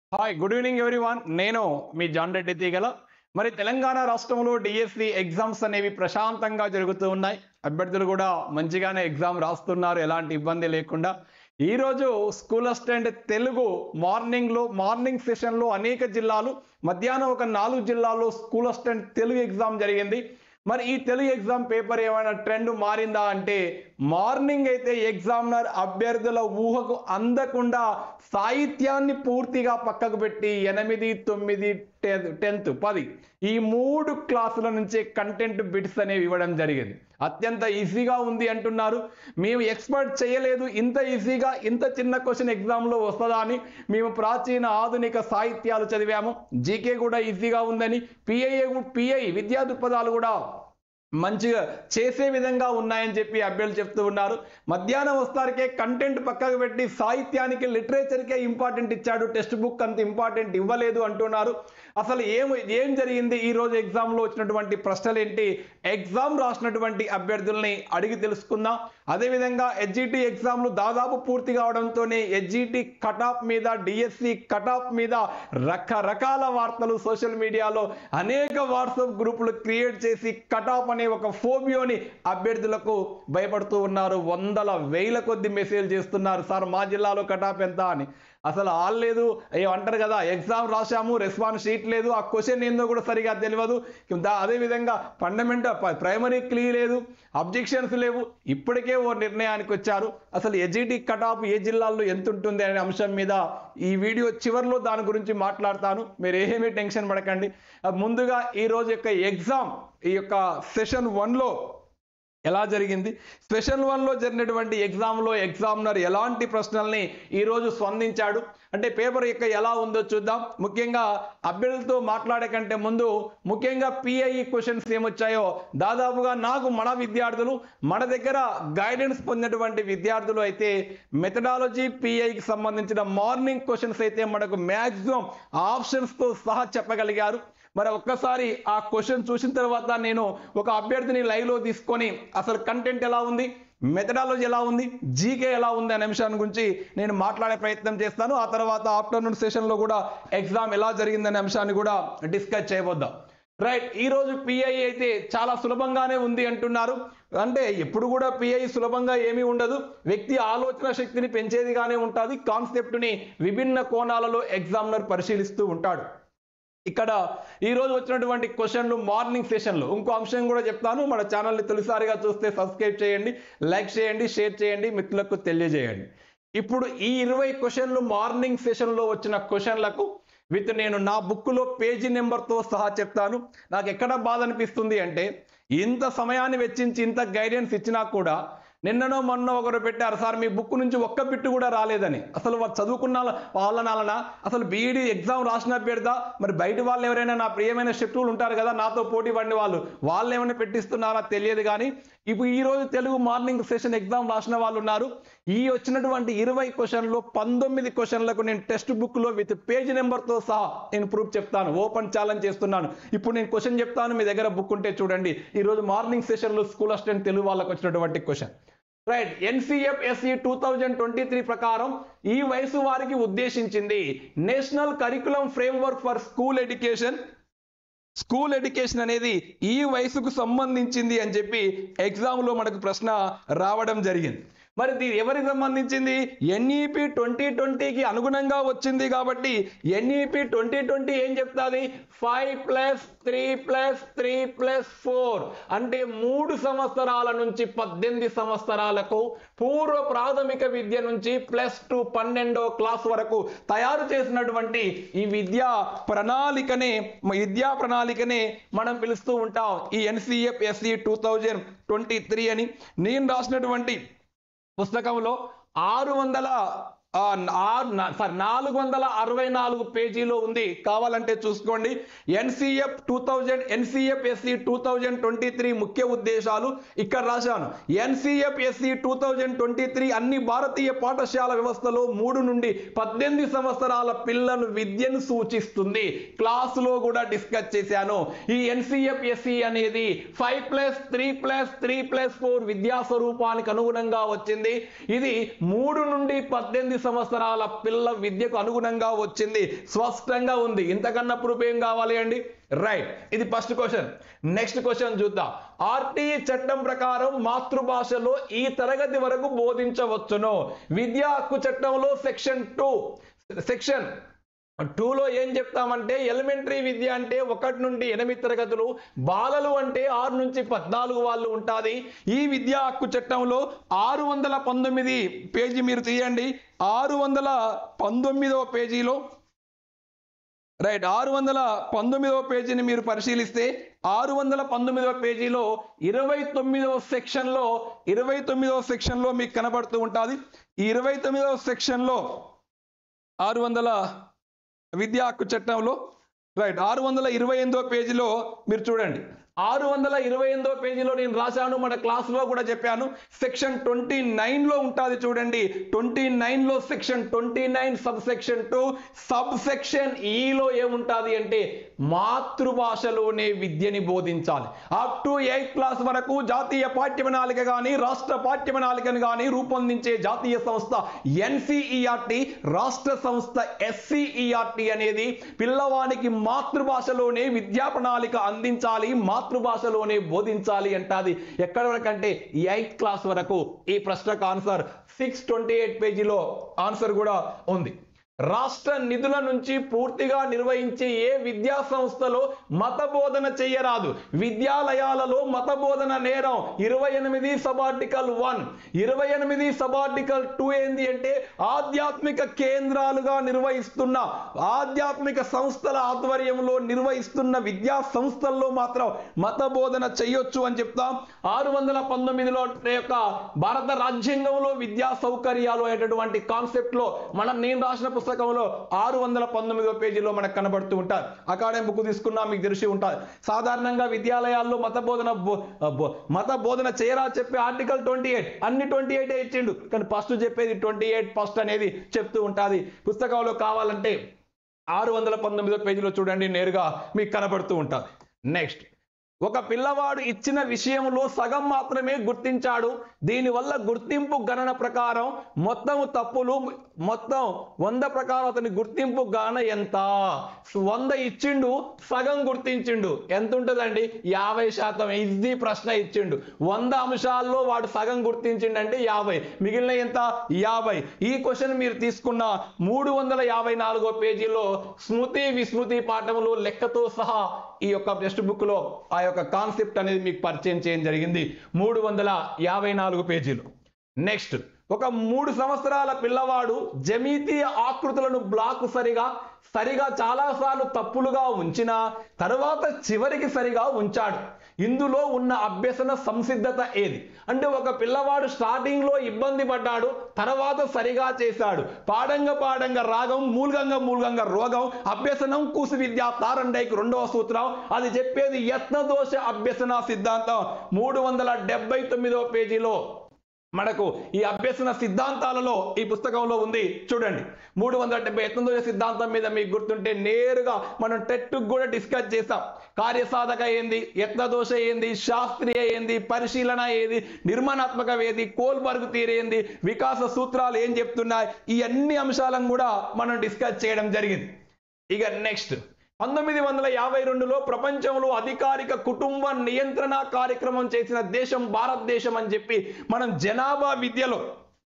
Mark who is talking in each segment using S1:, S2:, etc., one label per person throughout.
S1: Hi good evening everyone నేను మీ John Reddy తీగల మరి తెలంగాణ రాష్ట్రంలో డిఎస్సి ఎగ్జామ్స్ అనేవి ప్రశాంతంగా జరుగుతూ ఉన్నాయి అభ్యర్థులు కూడా మంచిగానే ఎగ్జామ్ రాస్తున్నారు ఎలాంటి ఇబ్బంది లేకుండా ఈరోజు స్కూల్ అసిస్టెంట్ తెలుగు మార్నింగ్లో మార్నింగ్ సెషన్లో అనేక జిల్లాలు మధ్యాహ్నం ఒక నాలుగు జిల్లాల్లో స్కూల్ అసిస్టెంట్ తెలుగు ఎగ్జామ్ జరిగింది మరి ఈ తెలుగు ఎగ్జామ్ పేపర్ ఏమైనా ట్రెండ్ మారిందా అంటే మార్నింగ్ అయితే ఎగ్జామినర్ అభ్యర్థుల ఊహకు అందకుండా సాహిత్యాన్ని పూర్తిగా పక్కకు పెట్టి ఎనిమిది తొమ్మిది టెన్త్ పది ఈ మూడు క్లాసుల నుంచే కంటెంట్ బిట్స్ అనేవి ఇవ్వడం జరిగింది అత్యంత ఈజీగా ఉంది అంటున్నారు మేము ఎక్స్పర్ట్ చేయలేదు ఇంత ఈజీగా ఇంత చిన్న క్వశ్చన్ ఎగ్జామ్లో వస్తుందా అని మేము ప్రాచీన ఆధునిక సాహిత్యాలు చదివాము జీకే కూడా ఈజీగా ఉందని పిఐఏ పిఐ విద్యా దృక్పథాలు కూడా మంచిగా చేసే విధంగా ఉన్నాయని చెప్పి అభ్యర్థులు చెప్తూ ఉన్నారు మధ్యాహ్నం వస్తారికే కంటెంట్ పక్కకు పెట్టి సాహిత్యానికి లిటరేచర్కే ఇంపార్టెంట్ ఇచ్చాడు టెక్స్ట్ బుక్ అంత ఇంపార్టెంట్ ఇవ్వలేదు అంటున్నారు అసలు ఏం ఏం జరిగింది ఈ రోజు ఎగ్జామ్లో వచ్చినటువంటి ప్రశ్నలు ఏంటి ఎగ్జామ్ రాసినటువంటి అభ్యర్థుల్ని అడిగి తెలుసుకుందాం అదేవిధంగా హెచ్జిటి ఎగ్జామ్లు దాదాపు పూర్తి కావడంతోనే హెచ్జిటి కటాఫ్ మీద డిఎస్సి కటాఫ్ మీద రకరకాల వార్తలు సోషల్ మీడియాలో అనేక వాట్సాప్ గ్రూపులు క్రియేట్ చేసి కటాఫ్ అనే ఒక ఫోబియోని అభ్యర్థులకు భయపడుతూ ఉన్నారు వందల వేల కొద్ది మెసేజ్ చేస్తున్నారు సార్ మా జిల్లాలో కటాఫ్ ఎంత అని అసలు ఆల్ లేదు అంటారు కదా ఎగ్జామ్ రాశాము రెస్పాన్స్ షీట్ లేదు ఆ క్వశ్చన్ ఏందో కూడా సరిగా తెలియదు దా- అదేవిధంగా ఫండమెంటల్ ప్రైమరీ క్లీ లేదు అబ్జెక్షన్స్ లేవు ఇప్పటికే ఓ నిర్ణయానికి వచ్చారు అసలు ఎజిటి కటాఫ్ ఏ జిల్లాల్లో ఎంత ఉంటుంది అనే అంశం మీద ఈ వీడియో చివరిలో దాని గురించి మాట్లాడతాను మీరు ఏమీ టెన్షన్ పడకండి ఆ, ముందుగా ఈ రోజు యొక్క ఎగ్జామ్ ఈ యొక్క సెషన్ వన్లో ఎలా జరిగింది స్పెషల్ వన్లో జరిగినటువంటి ఎగ్జామ్లో ఎగ్జామినర్ ఎలాంటి ప్రశ్నల్ని ఈరోజు స్పందించాడు అంటే పేపర్ యొక్క ఎలా ఉందో చూద్దాం ముఖ్యంగా అభ్యర్థులతో మాట్లాడే కంటే ముందు ముఖ్యంగా పిఐఈ క్వశ్చన్స్ ఏమొచ్చాయో దాదాపుగా నాకు మన విద్యార్థులు మన దగ్గర గైడెన్స్ పొందినటువంటి విద్యార్థులు అయితే మెథడాలజీ పిఐకి సంబంధించిన మార్నింగ్ క్వశ్చన్స్ అయితే మనకు మ్యాక్సిమం ఆప్షన్స్తో సహా చెప్పగలిగారు మరి ఒక్కసారి ఆ క్వశ్చన్ చూసిన తర్వాత నేను ఒక అభ్యర్థిని లైవ్లో తీసుకొని అసలు కంటెంట్ ఎలా ఉంది మెథడాలజీ ఎలా ఉంది జీకే ఎలా ఉంది అనే అంశాన్ని గురించి నేను మాట్లాడే ప్రయత్నం చేస్తాను ఆ తర్వాత ఆఫ్టర్నూన్ సెషన్లో కూడా ఎగ్జామ్ ఎలా జరిగిందనే అంశాన్ని కూడా డిస్కస్ చేయబోద్దాం రైట్ ఈ రోజు పిఐ అయితే చాలా సులభంగానే ఉంది అంటున్నారు అంటే ఎప్పుడు కూడా పిఐ సులభంగా ఏమీ ఉండదు వ్యక్తి ఆలోచన శక్తిని పెంచేదిగానే ఉంటుంది కాన్సెప్ట్ని విభిన్న కోణాలలో ఎగ్జామినర్ పరిశీలిస్తూ ఉంటాడు ఇక్కడ ఈ రోజు వచ్చినటువంటి క్వశ్చన్లు మార్నింగ్ సెషన్లు ఇంకో అంశం కూడా చెప్తాను మన ఛానల్ని తొలిసారిగా చూస్తే సబ్స్క్రైబ్ చేయండి లైక్ చేయండి షేర్ చేయండి మిత్రులకు తెలియజేయండి ఇప్పుడు ఈ ఇరవై క్వశ్చన్లు మార్నింగ్ సెషన్లో వచ్చిన క్వశ్చన్లకు విత్ నేను నా బుక్లో పేజీ నెంబర్తో సహా చెప్తాను నాకు ఎక్కడ బాధ అనిపిస్తుంది అంటే ఇంత సమయాన్ని వెచ్చించి ఇంత గైడెన్స్ ఇచ్చినా కూడా నిన్ననో మొన్న ఒకరు పెట్టారు సార్ మీ బుక్ నుంచి ఒక్క బిట్టు కూడా రాలేదని అసలు వాళ్ళు చదువుకున్న వాళ్ళ నాలన అసలు బీఈడి ఎగ్జామ్ రాసిన పెడతా మరి బయట వాళ్ళు ఎవరైనా నా ప్రియమైన శత్రువులు ఉంటారు కదా నాతో పోటీ పడిన వాళ్ళు వాళ్ళు ఏమైనా పెట్టిస్తున్నారా తెలియదు కానీ ఇప్పుడు ఈ రోజు తెలుగు మార్నింగ్ సెషన్ ఎగ్జామ్ రాసిన వాళ్ళు ఉన్నారు ఈ వచ్చినటువంటి ఇరవై క్వశ్చన్లో పంతొమ్మిది క్వశ్చన్లకు నేను టెక్స్ట్ బుక్లో విత్ పేజ్ నెంబర్తో సహా నేను ప్రూఫ్ చెప్తాను ఓపెన్ ఛాలెంజ్ చేస్తున్నాను ఇప్పుడు నేను క్వశ్చన్ చెప్తాను మీ దగ్గర బుక్ ఉంటే చూడండి ఈ రోజు మార్నింగ్ సెషన్లో స్కూల్ అసిస్టెంట్ తెలుగు వాళ్ళకి వచ్చినటువంటి question right NCF SE two thousand twenty three ప్రకారం ఈ వయసు వారికి ఉద్దేశించింది national curriculum framework for school education school education అనేది ఈ వయసుకు సంబంధించింది అని చెప్పి ఎగ్జామ్లో మనకు ప్రశ్న రావడం జరిగింది మరి ఇది ఎవరికి సంబంధించింది ఎన్ఈపి ట్వంటీ ట్వంటీకి అనుగుణంగా వచ్చింది కాబట్టి ఎన్ఈపి ట్వంటీ ట్వంటీ ఏం చెప్తాది five plus three plus three plus four అంటే మూడు సంవత్సరాల నుంచి పద్దెనిమిది సంవత్సరాలకు పూర్వ ప్రాథమిక విద్య నుంచి ప్లస్ టు పన్నెండో క్లాస్ వరకు తయారు చేసినటువంటి ఈ విద్యా ప్రణాళికనే విద్యా ప్రణాళికనే మనం పిలుస్తూ ఉంటాం ఈ NCF SC two thousand twenty three అని నేను రాసినటువంటి పుస్తకంలో ఆరు వందల ఆ, ఆరు నా- సారీ నాలుగు వందల అరవై నాలుగు పేజీలో ఉంది కావాలంటే చూసుకోండి NCF two thousand NCF SC two thousand twenty three ముఖ్య ఉద్దేశాలు ఇక్కడ రాశాను NCF SC two thousand twenty three అన్ని భారతీయ పాఠశాల వ్యవస్థలో మూడు నుండి పద్దెనిమిది సంవత్సరాల పిల్లల విద్యను సూచిస్తుంది క్లాసులో కూడా డిస్కస్ చేశాను ఈ ఎన్సిఎఫ్ ఎస్సి అనేది five plus three plus three plus four విద్యా స్వరూపానికి అనుగుణంగా వచ్చింది ఇది మూడు నుండి పద్దెనిమిది సంవత్సరాల పిల్ల విద్యకు అనుగుణంగా వచ్చింది స్పష్టంగా ఉంది ఇంతకన్నా ప్రూఫ్ ఏం కావాలి అండి రైట్ ఇది ఫస్ట్ క్వశ్చన్ నెక్స్ట్ క్వశ్చన్ చూద్దాం ఆర్టీఈ చట్టం ప్రకారం మాతృభాషలో ఈ తరగతి వరకు బోధించవచ్చును విద్యా హక్కు చట్టంలో సెక్షన్ టూ సెక్షన్ టూలో ఏం చెప్తామంటే ఎలిమెంటరీ విద్య అంటే ఒకటి నుండి ఎనిమిది తరగతులు బాలలు అంటే ఆరు నుంచి పద్నాలుగు వాళ్ళు ఉంటుంది ఈ విద్యా హక్కు చట్టంలో ఆరు వందల పంతొమ్మిది పేజీ మీరు తీయండి ఆరు వందల పంతొమ్మిదవ పేజీలో రైట్ ఆరు వందల పంతొమ్మిదవ పేజీని మీరు పరిశీలిస్తే ఆరు వందల పంతొమ్మిదవ పేజీలో ఇరవై తొమ్మిదవ సెక్షన్లో ఇరవై తొమ్మిదవ సెక్షన్లో మీకు కనబడుతూ ఉంటుంది ఈ ఇరవై తొమ్మిదవ సెక్షన్లో ఆరు వందల విద్యా హక్కు చట్టంలో రైట్ ఆరు వందల ఇరవై ఎనిమిదో పేజీలో మీరు చూడండి ఆరు వందల ఇరవై ఎనిమిదో పేజీలో నేను రాశాను మన క్లాస్లో కూడా చెప్పాను సెక్షన్ ట్వంటీ నైన్లో ఉంటుంది చూడండి ట్వంటీ నైన్లో section twenty nine sub section two sub section ఈలో ఏముంటుంది అంటే మాతృభాషలోనే విద్యని బోధించాలి అప్ టు ఎయిత్ క్లాస్ వరకు జాతీయ పాఠ్య ప్రణాళిక కానీ రాష్ట్ర పాఠ్య ప్రణాళికను కానీ రూపొందించే జాతీయ సంస్థ ఎన్సిఈఆర్టి రాష్ట్ర సంస్థ ఎస్సిఈఆర్టి అనేది పిల్లవానికి మాతృభాషలోనే విద్యా ప్రణాళిక అందించాలి మాతృభాషలోనే బోధించాలి అంటాది ఎక్కడ వరకు అంటే ఎయిత్ క్లాస్ వరకు ఈ ప్రశ్నకు ఆన్సర్ సిక్స్ ట్వంటీ ఎయిట్ పేజీలో ఆన్సర్ కూడా ఉంది రాష్ట్ర నిధుల నుంచి పూర్తిగా నిర్వహించే ఏ విద్యా సంస్థలో మత బోధన చేయరాదు విద్యాలయాలలో మత బోధన నేరం ఇరవై ఎనిమిది సబార్టికల్ వన్ ఇరవై ఎనిమిది సబార్టికల్ టూ ఏంది అంటే ఆధ్యాత్మిక కేంద్రాలుగా నిర్వహిస్తున్న ఆధ్యాత్మిక సంస్థల ఆధ్వర్యంలో నిర్వహిస్తున్న విద్యా సంస్థల్లో మాత్రం మత బోధన చేయొచ్చు అని చెప్తాం ఆరు వందల పంతొమ్మిదిలో యొక్క భారత రాజ్యాంగంలో విద్యా సౌకర్యాలు అనేటటువంటి కాన్సెప్ట్ లో మనం నేను రాసిన పుస్తకంలో ఆరు వందల పంతొమ్మిదో పేజీలో మనకు కనబడుతూ ఉంటారు అకాడమీ బుక్ తీసుకున్నా మీకు తెలిసి ఉంటుంది సాధారణంగా విద్యాలయాల్లో మత బోధన బో- బో- మత బోధన చేయరా చెప్పే ఆర్టికల్ ట్వంటీ ఎయిట్ అన్ని ట్వంటీ ఎయిట్ ఇచ్చిండు కానీ ఫస్ట్ చెప్పేది ట్వంటీ ఎయిట్ ఫస్ట్ అనేది చెప్తూ ఉంటుంది పుస్తకంలో కావాలంటే ఆరు వందల పంతొమ్మిదో పేజీలో చూడండి నేరుగా మీకు కనబడుతూ ఉంటుంది నెక్స్ట్ ఒక పిల్లవాడు ఇచ్చిన విషయంలో సగం మాత్రమే గుర్తించాడు దీనివల్ల గుర్తింపు గణన ప్రకారం మొత్తం తప్పులు మొత్తం వంద ప్రకారం అతని గుర్తింపు గణన ఎంత వంద ఇచ్చిండు సగం గుర్తించిండు ఎంత ఉంటుందండి యాభై శాతం ఈజీ ప్రశ్న ఇచ్చిండు వంద అంశాల్లో వాడు సగం గుర్తించిండు అంటే యాభై మిగిలిన ఎంత యాభై ఈ క్వశ్చన్ మీరు తీసుకున్న మూడు వందల యాభై నాలుగో పేజీలో స్మృతి విస్మృతి పాఠంలో లెక్కతో సహా ఈ యొక్క టెక్స్ట్ బుక్ లో ఆ యొక్క కాన్సెప్ట్ అనేది మీకు పరిచయం చేయడం జరిగింది మూడు వందల యాభై నాలుగు పేజీలు నెక్స్ట్ ఒక మూడు సంవత్సరాల పిల్లవాడు జమీతీయ ఆకృతులను బ్లాక్ సరిగా సరిగా చాలాసార్లు తప్పులుగా ఉంచిన తర్వాత చివరికి సరిగా ఉంచాడు ఇందులో ఉన్న అభ్యసన సంసిద్ధత ఏది అంటే ఒక పిల్లవాడు స్టార్టింగ్ లో ఇబ్బంది పడ్డాడు తర్వాత సరిగా చేశాడు పాడంగా పాడంగా రాగం మూల్గంగా మూల్గంగా రోగం అభ్యసనం కూసు విద్య తారండైకి రెండవ సూత్రం అది చెప్పేది యత్నదోష అభ్యసన సిద్ధాంతం మూడు వందల డెబ్బై తొమ్మిదవ పేజీలో మనకు ఈ అభ్యసన సిద్ధాంతాలలో ఈ పుస్తకంలో ఉంది చూడండి మూడు వందల డెబ్బై ఎనిమిదవ సిద్ధాంతం మీద మీకు గుర్తుంటే నేరుగా మనం టెట్ కూడా డిస్కస్ చేసాం కార్యసాధక ఏంది యత్నదోష ఏంది శాస్త్రీయ ఏంది పరిశీలన ఏది నిర్మాణాత్మక ఏది కోల్బర్గ్ తీరు ఏంది వికాస సూత్రాలు ఏం చెప్తున్నాయి ఈ అన్ని అంశాలను కూడా మనం డిస్కస్ చేయడం జరిగింది ఇక నెక్స్ట్ పంతొమ్మిది వందల యాభై రెండులో ప్రపంచంలో అధికారిక కుటుంబ నియంత్రణ కార్యక్రమం చేసిన దేశం భారతదేశం అని చెప్పి మనం జనాభా విద్యలో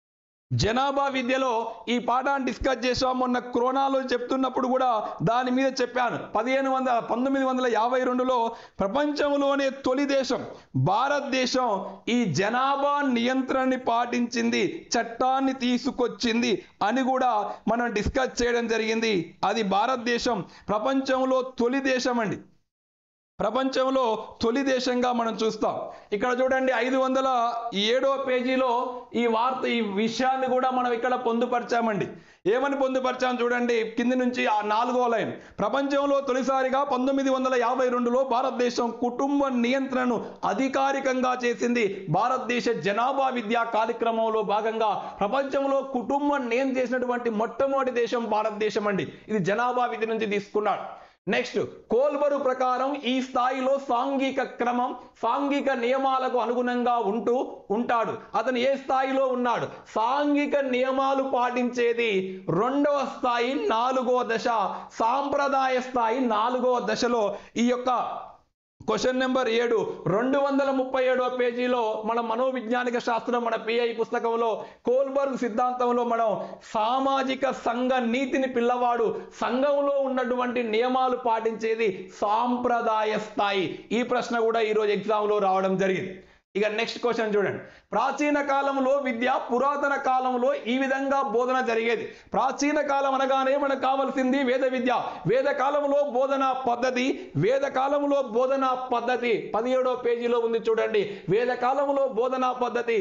S1: జనాభా విద్యలో ఈ పాఠాన్ని డిస్కస్ చేసాం మొన్న క్రోనాలో చెప్తున్నప్పుడు కూడా దాని మీద చెప్పాను పదిహేను వందల పంతొమ్మిది వందల యాభై రెండులో ప్రపంచంలోనే తొలి దేశం భారతదేశం ఈ జనాభా నియంత్రణని పాటించింది చట్టాన్ని తీసుకొచ్చింది అని కూడా మనం డిస్కస్ చేయడం జరిగింది అది భారతదేశం ప్రపంచంలో తొలి దేశం అండి ప్రపంచంలో తొలి దేశంగా మనం చూస్తాం ఇక్కడ చూడండి ఐదు వందల ఏడో పేజీలో ఈ వార్త ఈ విషయాన్ని కూడా మనం ఇక్కడ పొందుపరిచామండి ఏమని పొందుపరిచాం చూడండి కింది నుంచి ఆ నాలుగో లైన్ ప్రపంచంలో తొలిసారిగా పంతొమ్మిది వందల యాభై రెండులో భారతదేశం కుటుంబ నియంత్రణను అధికారికంగా చేసింది భారతదేశ జనాభా విద్యా కార్యక్రమంలో భాగంగా ప్రపంచంలో కుటుంబం నియం చేసినటువంటి మొట్టమొదటి దేశం భారతదేశం అండి ఇది జనాభా విధి నుంచి తీసుకున్నాడు నెక్స్ట్ కోల్బరు ప్రకారం ఈ స్థాయిలో సాంఘిక క్రమం సాంఘిక నియమాలకు అనుగుణంగా ఉంటూ ఉంటాడు అతను ఏ స్థాయిలో ఉన్నాడు సాంఘిక నియమాలు పాటించేది రెండవ స్థాయి నాలుగో దశ సాంప్రదాయ స్థాయి నాలుగో దశలో ఈ యొక్క క్వశ్చన్ నెంబర్ ఏడు రెండు వందల ముప్పై ఏడవ పేజీలో మన మనోవిజ్ఞానిక శాస్త్రం మన పిఐ పుస్తకంలో కోల్బర్గ్ సిద్ధాంతంలో మనం సామాజిక సంఘ నీతిని పిల్లవాడు సంఘంలో ఉన్నటువంటి నియమాలు పాటించేది సాంప్రదాయ స్థాయి ఈ ప్రశ్న కూడా ఈరోజు ఎగ్జామ్లో రావడం జరిగింది ఇక నెక్స్ట్ క్వశ్చన్ చూడండి ప్రాచీన కాలంలో విద్య పురాతన కాలంలో ఈ విధంగా బోధన జరిగేది ప్రాచీన కాలం అనగానే మనకు కావాల్సింది వేద విద్య వేద కాలంలో బోధన పద్ధతి వేద కాలంలో బోధన పద్ధతి పదిహేడో పేజీలో ఉంది చూడండి వేద కాలంలో బోధనా పద్ధతి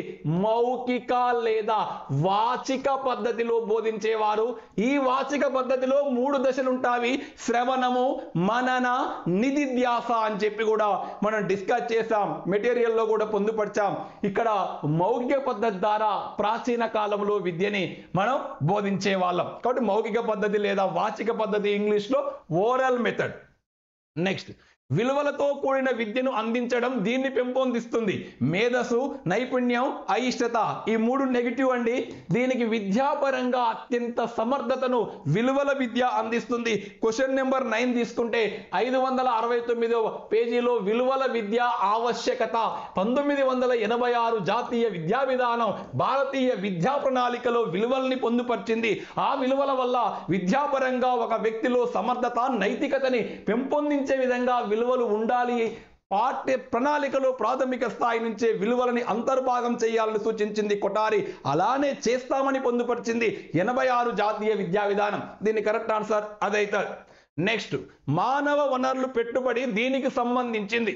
S1: మౌఖిక లేదా వాచిక పద్ధతిలో బోధించేవారు ఈ వాచిక పద్ధతిలో మూడు దశలు ఉంటాయి శ్రవణము మనన నిధిధ్యాస అని చెప్పి కూడా మనం డిస్కస్ చేసాం మెటీరియల్లో కూడా పొందుపరిచాం ఇక్కడ మౌఖిక పద్ధతి ద్వారా ప్రాచీన కాలంలో విద్యని మనం బోధించే వాళ్ళం కాబట్టి మౌఖిక పద్ధతి లేదా వాచిక పద్ధతి ఇంగ్లీష్లో ఓరల్ మెథడ్ నెక్స్ట్ విలువలతో కూడిన విద్యను అందించడం దీన్ని పెంపొందిస్తుంది మేధస్సు నైపుణ్యం అయిష్టత ఈ మూడు నెగిటివ్ అండి దీనికి విద్యాపరంగా అత్యంత సమర్థతను విలువల విద్య అందిస్తుంది క్వశ్చన్ నెంబర్ నైన్ తీసుకుంటే ఐదు వందల అరవై తొమ్మిదో పేజీలో విలువల విద్య ఆవశ్యకత పంతొమ్మిది వందల ఎనభై ఆరు జాతీయ విద్యా విధానం భారతీయ విద్యా ప్రణాళికలో విలువల్ని పొందుపరిచింది ఆ విలువల వల్ల విద్యాపరంగా ఒక వ్యక్తిలో సమర్థత నైతికతని పెంపొందించే విధంగా విలువలు ఉండాలి పాఠ్య ప్రణాళికలో ప్రాథమిక స్థాయి నుంచే విలువలని అంతర్భాగం చేయాలని సూచించింది కొటారి అలానే చేస్తామని పొందుపరిచింది ఎనభై ఆరు జాతీయ విద్యా విధానం దీని కరెక్ట్ ఆన్సర్ అదైతే నెక్స్ట్ మానవ వనరులు పెట్టుబడి దీనికి సంబంధించింది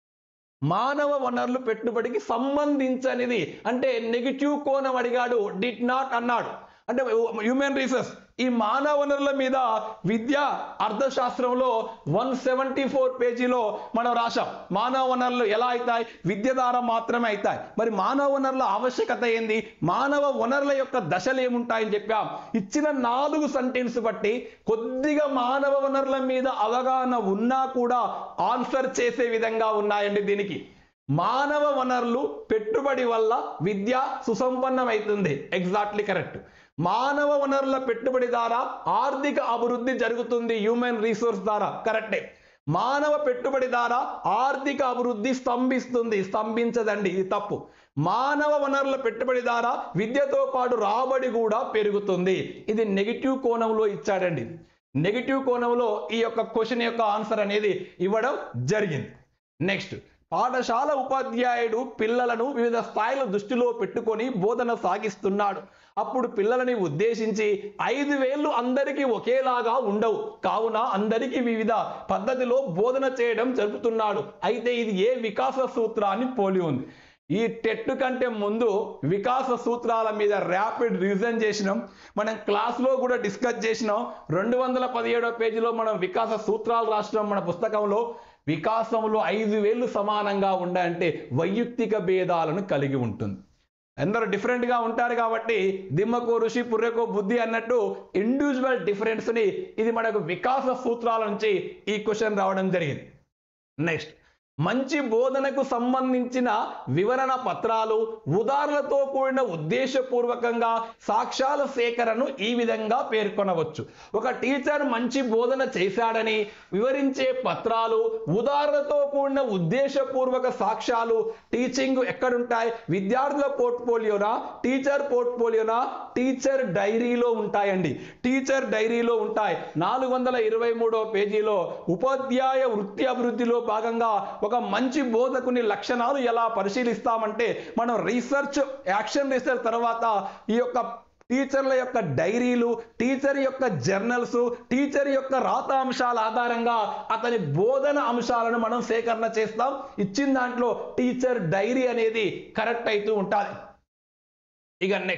S1: మానవ వనరులు పెట్టుబడికి సంబంధించనిది అంటే నెగిటివ్ కోణం అడిగాడు డిడ్ నాట్ అన్నాడు అంటే హ్యూమన్ రీసెర్చ్ ఈ మానవ వనరుల మీద విద్య అర్థశాస్త్రంలో వన్ సెవెంటీ ఫోర్ పేజీలో మనం రాశాం మానవ వనరులు ఎలా అవుతాయి విద్య ద్వారా మాత్రమే అవుతాయి మరి మానవ వనరుల ఆవశ్యకత ఏంది మానవ వనరుల యొక్క దశలు ఏముంటాయని చెప్పాం ఇచ్చిన నాలుగు సెంటెన్స్ బట్టి కొద్దిగా మానవ వనరుల మీద అవగాహన ఉన్నా కూడా ఆన్సర్ చేసే విధంగా ఉన్నాయండి దీనికి మానవ వనరులు పెట్టుబడి వల్ల విద్య సుసంపన్నమవుతుంది ఎగ్జాక్ట్లీ కరెక్ట్ మానవ వనరుల పెట్టుబడి ద్వారా ఆర్థిక అభివృద్ధి జరుగుతుంది హ్యూమన్ రీసోర్స్ ద్వారా కరెక్టే మానవ పెట్టుబడి ద్వారా ఆర్థిక అభివృద్ధి స్తంభిస్తుంది స్తంభించదండి ఇది తప్పు మానవ వనరుల పెట్టుబడి ద్వారా విద్యతో పాటు రాబడి కూడా పెరుగుతుంది ఇది నెగిటివ్ కోణంలో ఇచ్చాడండి నెగిటివ్ కోణంలో ఈ యొక్క క్వశ్చన్ యొక్క ఆన్సర్ అనేది ఇవ్వడం జరిగింది నెక్స్ట్ పాఠశాల ఉపాధ్యాయుడు పిల్లలను వివిధ స్థాయిల దృష్టిలో పెట్టుకొని బోధన సాగిస్తున్నాడు అప్పుడు పిల్లలని ఉద్దేశించి ఐదు వేళ్ళు అందరికీ ఒకేలాగా ఉండవు కావున అందరికీ వివిధ పద్ధతిలో బోధన చేయడం జరుపుతున్నాడు అయితే ఇది ఏ వికాస సూత్రాన్ని పోలి ఉంది ఈ టెట్ కంటే ముందు వికాస సూత్రాల మీద ర్యాపిడ్ రివిజన్ చేసినాం మనం క్లాస్లో కూడా డిస్కస్ చేసినాం రెండు వందల పదిహేడో పేజీలో మనం వికాస సూత్రాలు రాసినాం మన పుస్తకంలో వికాసంలో ఐదు వేలు సమానంగా ఉండాలంటే వైయక్తిక భేదాలను కలిగి ఉంటుంది అందరూ డిఫరెంట్గా ఉంటారు కాబట్టి దిమ్మకు ఋషి పుర్రెకో బుద్ధి అన్నట్టు ఇండివిజువల్ డిఫరెన్స్ని ఇది మనకు వికాస సూత్రాల నుంచి ఈ క్వశ్చన్ రావడం జరిగింది నెక్స్ట్ మంచి బోధనకు సంబంధించిన వివరణ పత్రాలు ఉదాహరణలతో కూడిన ఉద్దేశపూర్వకంగా సాక్ష్యాల సేకరణను ఈ విధంగా పేర్కొనవచ్చు ఒక టీచర్ మంచి బోధన చేశాడని వివరించే పత్రాలు ఉదాహరణతో కూడిన ఉద్దేశపూర్వక సాక్ష్యాలు టీచింగ్ ఎక్కడుంటాయి విద్యార్థుల పోర్ట్ఫోలియోనా టీచర్ పోర్ట్ఫోలియోనా టీచర్ డైరీలో ఉంటాయండి టీచర్ డైరీలో ఉంటాయి నాలుగు వందల ఇరవై మూడో పేజీలో ఉపాధ్యాయ వృత్తి అభివృద్ధిలో భాగంగా ఒక మంచి బోధకుని లక్షణాలు ఎలా పరిశీలిస్తామంటే మనం రీసెర్చ్ యాక్షన్ రీసెర్చ్ తర్వాత ఈ యొక్క టీచర్ల యొక్క డైరీలు టీచర్ యొక్క జర్నల్స్ టీచర్ యొక్క రాత అంశాల ఆధారంగా అతని బోధన అంశాలను మనం సేకరణ చేస్తాం ఇచ్చిన దాంట్లో టీచర్ డైరీ అనేది కరెక్ట్ అవుతూ ఉంటుంది ఇక నెక్స్ట్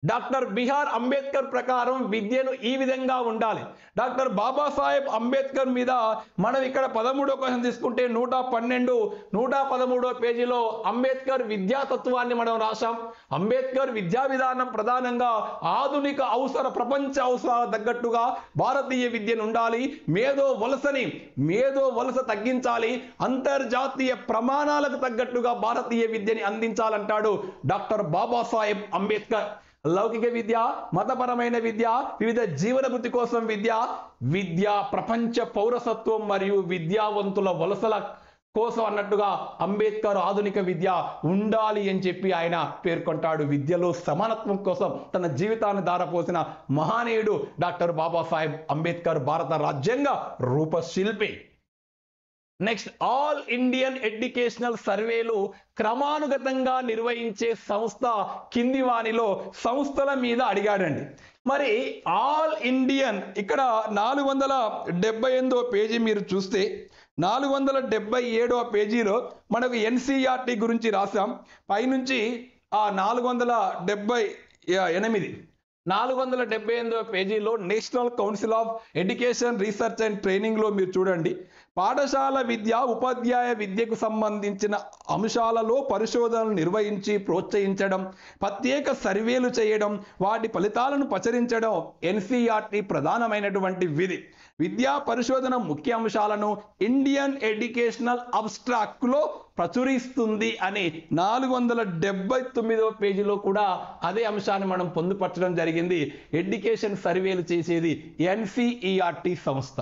S1: డాక్టర్ బిహార్ అంబేద్కర్ ప్రకారం విద్యను ఈ విధంగా ఉండాలి డాక్టర్ బాబాసాహెబ్ అంబేద్కర్ మీద మనం ఇక్కడ పదమూడో క్వశ్చన్ తీసుకుంటే నూట పన్నెండు నూట పదమూడో పేజీలో అంబేద్కర్ విద్యాతత్వాన్ని మనం రాశాం అంబేద్కర్ విద్యా విధానం ప్రధానంగా ఆధునిక అవసర ప్రపంచ అవసరాల తగ్గట్టుగా భారతీయ విద్యను ఉండాలి మేధో వలసని మేధో వలస తగ్గించాలి అంతర్జాతీయ ప్రమాణాలకు తగ్గట్టుగా భారతీయ విద్యని అందించాలంటాడు డాక్టర్ బాబాసాహెబ్ అంబేద్కర్ లౌకిక విద్య మతపరమైన విద్య వివిధ జీవన వృత్తి కోసం విద్య విద్య ప్రపంచ పౌరసత్వం మరియు విద్యావంతుల వలసల కోసం అన్నట్టుగా అంబేద్కర్ ఆధునిక విద్య ఉండాలి అని చెప్పి ఆయన పేర్కొంటాడు విద్యలో సమానత్వం కోసం తన జీవితాన్ని దారపోసిన మహానీయుడు డాక్టర్ బాబాసాహెబ్ అంబేద్కర్ భారత రాజ్యాంగ రూపశిల్పి నెక్స్ట్ ఆల్ ఇండియన్ ఎడ్యుకేషనల్ సర్వేలు క్రమానుగతంగా నిర్వహించే సంస్థ కింది వానిలో సంస్థల మీద అడిగాడండి మరి ఆల్ ఇండియన్ ఇక్కడ నాలుగు వందల డెబ్బై ఎనిమిదో పేజీ మీరు చూస్తే నాలుగు వందల డెబ్బై ఏడవ పేజీలో మనకు ఎన్సీఆర్టీ గురించి రాసాం పైనుంచి ఆ నాలుగు వందల డెబ్బై ఎనిమిది నాలుగు వందల డెబ్బై ఎనిమిదవ పేజీలో national council of education research and ట్రైనింగ్లో మీరు చూడండి పాఠశాల విద్య ఉపాధ్యాయ విద్యకు సంబంధించిన అంశాలలో పరిశోధనలు నిర్వహించి ప్రోత్సహించడం ప్రత్యేక సర్వేలు చేయడం వాటి ఫలితాలను ప్రచురించడం ఎన్సీఆర్టీ ప్రధానమైనటువంటి విధి విద్యా పరిశోధన ముఖ్య అంశాలను ఇండియన్ ఎడ్యుకేషనల్ అబ్స్ట్రాక్ట్లో ప్రచురిస్తుంది అని నాలుగు వందల డెబ్బై తొమ్మిదవ పేజీలో కూడా అదే అంశాన్ని మనం పొందుపరచడం జరిగింది ఎడ్యుకేషన్ సర్వేలు చేసేది ఎన్సిఈఆర్టీ సంస్థ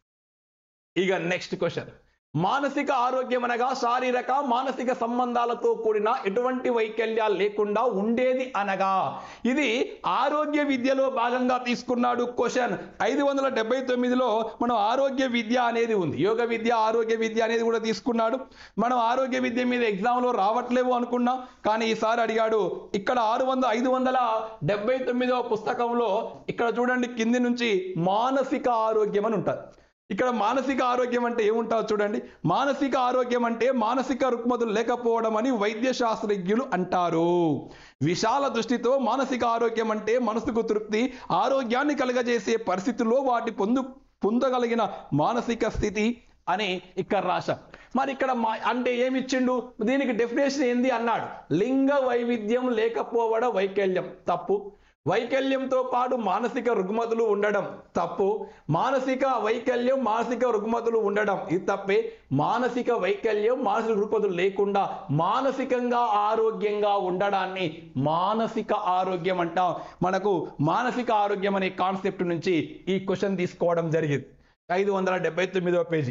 S1: ఇక నెక్స్ట్ క్వశ్చన్ మానసిక ఆరోగ్యం అనగా శారీరక మానసిక సంబంధాలతో కూడిన ఎటువంటి వైకల్యాలు లేకుండా ఉండేది అనగా ఇది ఆరోగ్య విద్యలో భాగంగా తీసుకున్నాడు క్వశ్చన్ ఐదు వందల డెబ్బై తొమ్మిదిలో మనం ఆరోగ్య విద్య అనేది ఉంది యోగ విద్య ఆరోగ్య విద్య అనేది కూడా తీసుకున్నాడు మనం ఆరోగ్య విద్య మీద ఎగ్జామ్లో రావట్లేవు అనుకున్నాం కానీ ఈసారి అడిగాడు ఇక్కడ ఆరు వందల ఐదు వందల డెబ్బై తొమ్మిదవ పుస్తకంలో ఇక్కడ చూడండి కింది నుంచి మానసిక ఆరోగ్యం అని ఉంటుంది ఇక్కడ మానసిక ఆరోగ్యం అంటే ఏముంటావు చూడండి మానసిక ఆరోగ్యం అంటే మానసిక రుగ్మతులు లేకపోవడం అని వైద్య శాస్త్రజ్ఞులు అంటారు విశాల దృష్టితో మానసిక ఆరోగ్యం అంటే మనసుకు తృప్తి ఆరోగ్యాన్ని కలగజేసే పరిస్థితుల్లో వాటి పొందు పొందగలిగిన మానసిక స్థితి అని ఇక్కడ రాశాం మరి ఇక్కడ మా అంటే ఏమి ఇచ్చిండు దీనికి డెఫినేషన్ ఏంది అన్నాడు లింగ వైవిధ్యం లేకపోవడం వైకల్యం తప్పు వైకల్యంతో పాటు మానసిక రుగ్మతులు ఉండడం తప్పు మానసిక వైకల్యం మానసిక రుగ్మతులు ఉండడం ఇది తప్పే మానసిక వైకల్యం మానసిక రుగ్మతులు లేకుండా మానసికంగా ఆరోగ్యంగా ఉండడాన్ని మానసిక ఆరోగ్యం అంటాం మనకు మానసిక ఆరోగ్యం అనే కాన్సెప్ట్ నుంచి ఈ క్వశ్చన్ తీసుకోవడం జరిగింది ఐదు వందల డెబ్బై తొమ్మిదవ పేజీ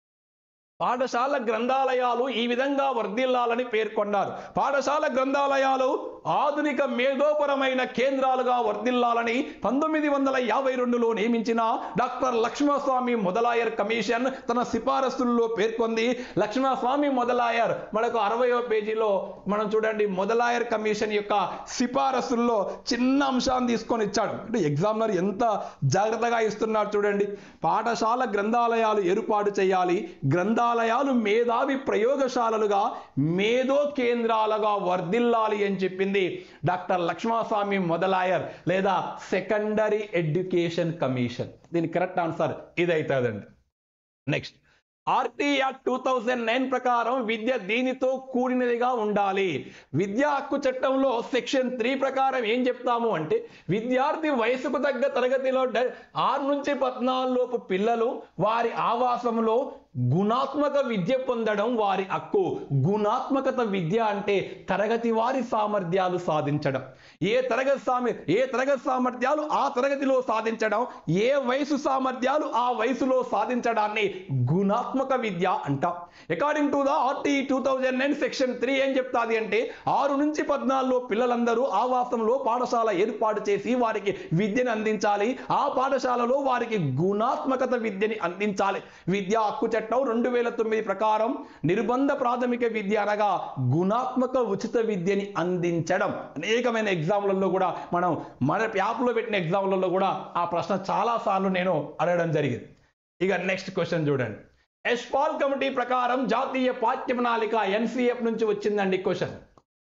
S1: పాఠశాల గ్రంథాలయాలు ఈ విధంగా వర్ధిల్లాలని పేర్కొన్నారు పాఠశాల గ్రంథాలయాలు ఆధునిక మేధోపరమైన కేంద్రాలుగా వర్ధిల్లాలని పంతొమ్మిది వందల యాభై రెండులో నియమించిన డాక్టర్ లక్ష్మణస్వామి మొదలాయర్ కమిషన్ తన సిఫారసుల్లో పేర్కొంది లక్ష్మణస్వామి మొదలాయర్ మనకు అరవయో పేజీలో మనం చూడండి మొదలాయర్ కమిషన్ యొక్క సిఫారసుల్లో చిన్న అంశాన్ని తీసుకొని ఇచ్చాడు అంటే ఎగ్జామినర్ ఎంత జాగ్రత్తగా ఇస్తున్నాడు చూడండి పాఠశాల గ్రంథాలయాలు ఏర్పాటు చేయాలి గ్రంథాలయాలు మేధావి ప్రయోగశాలలుగా మేధో కేంద్రాలుగా వర్ధిల్లాలి అని చెప్పింది డాక్టర్ లక్ష్మణస్వామి మొదలాయర్ లేదా సెకండరీ ఎడ్యుకేషన్ కమిషన్ దీని కరెక్ట్ ఆన్సర్ ఇదైతుందండి next RT act two thousand nine ప్రకారం విద్య దీనితో కూడినదిగా ఉండాలి విద్యా హక్కు చట్టంలో సెక్షన్ త్రీ ప్రకారం ఏం చెప్తాము అంటే విద్యార్థి వయసుకు తగ్గ తరగతిలో డ- ఆరు నుంచి పద్నాలుగు లోపు పిల్లలు వారి ఆవాసంలో గుణాత్మక విద్య పొందడం వారి హక్కు గుణాత్మకత విద్య అంటే తరగతి వారి సామర్థ్యాలు సాధించడం ఏ తరగతి సామ ఏ తరగతి సామర్థ్యాలు ఆ తరగతిలో సాధించడం ఏ వయసు సామర్థ్యాలు ఆ వయసులో సాధించడాన్ని గుణాత్మక విద్య అంటాం according to the RT two thousand nine section three ఏం చెప్తాది అంటే ఆరు నుంచి పద్నాలుగులో పిల్లలందరూ ఆవాసంలో పాఠశాల ఏర్పాటు చేసి వారికి విద్యను అందించాలి ఆ పాఠశాలలో వారికి గుణాత్మకత విద్యని అందించాలి విద్యా హక్కు చట్టం రెండు వేల తొమ్మిది ప్రకారం నిర్బంధ ప్రాథమిక విద్య అనగా గుణాత్మక ఉచిత విద్యని అందించడం అనేకమైన ఎగ్జామ్లలో కూడా మనం మన యాప్లో పెట్టిన ఎగ్జామ్లలో కూడా ఆ ప్రశ్న చాలా సార్లు నేను అడగడం జరిగింది ఇక నెక్స్ట్ క్వశ్చన్ చూడండి ఎస్పాల్ కమిటీ ప్రకారం జాతీయ పాఠ్య ప్రణాళిక ఎన్సీఎఫ్ నుంచి వచ్చిందండి క్వశ్చన్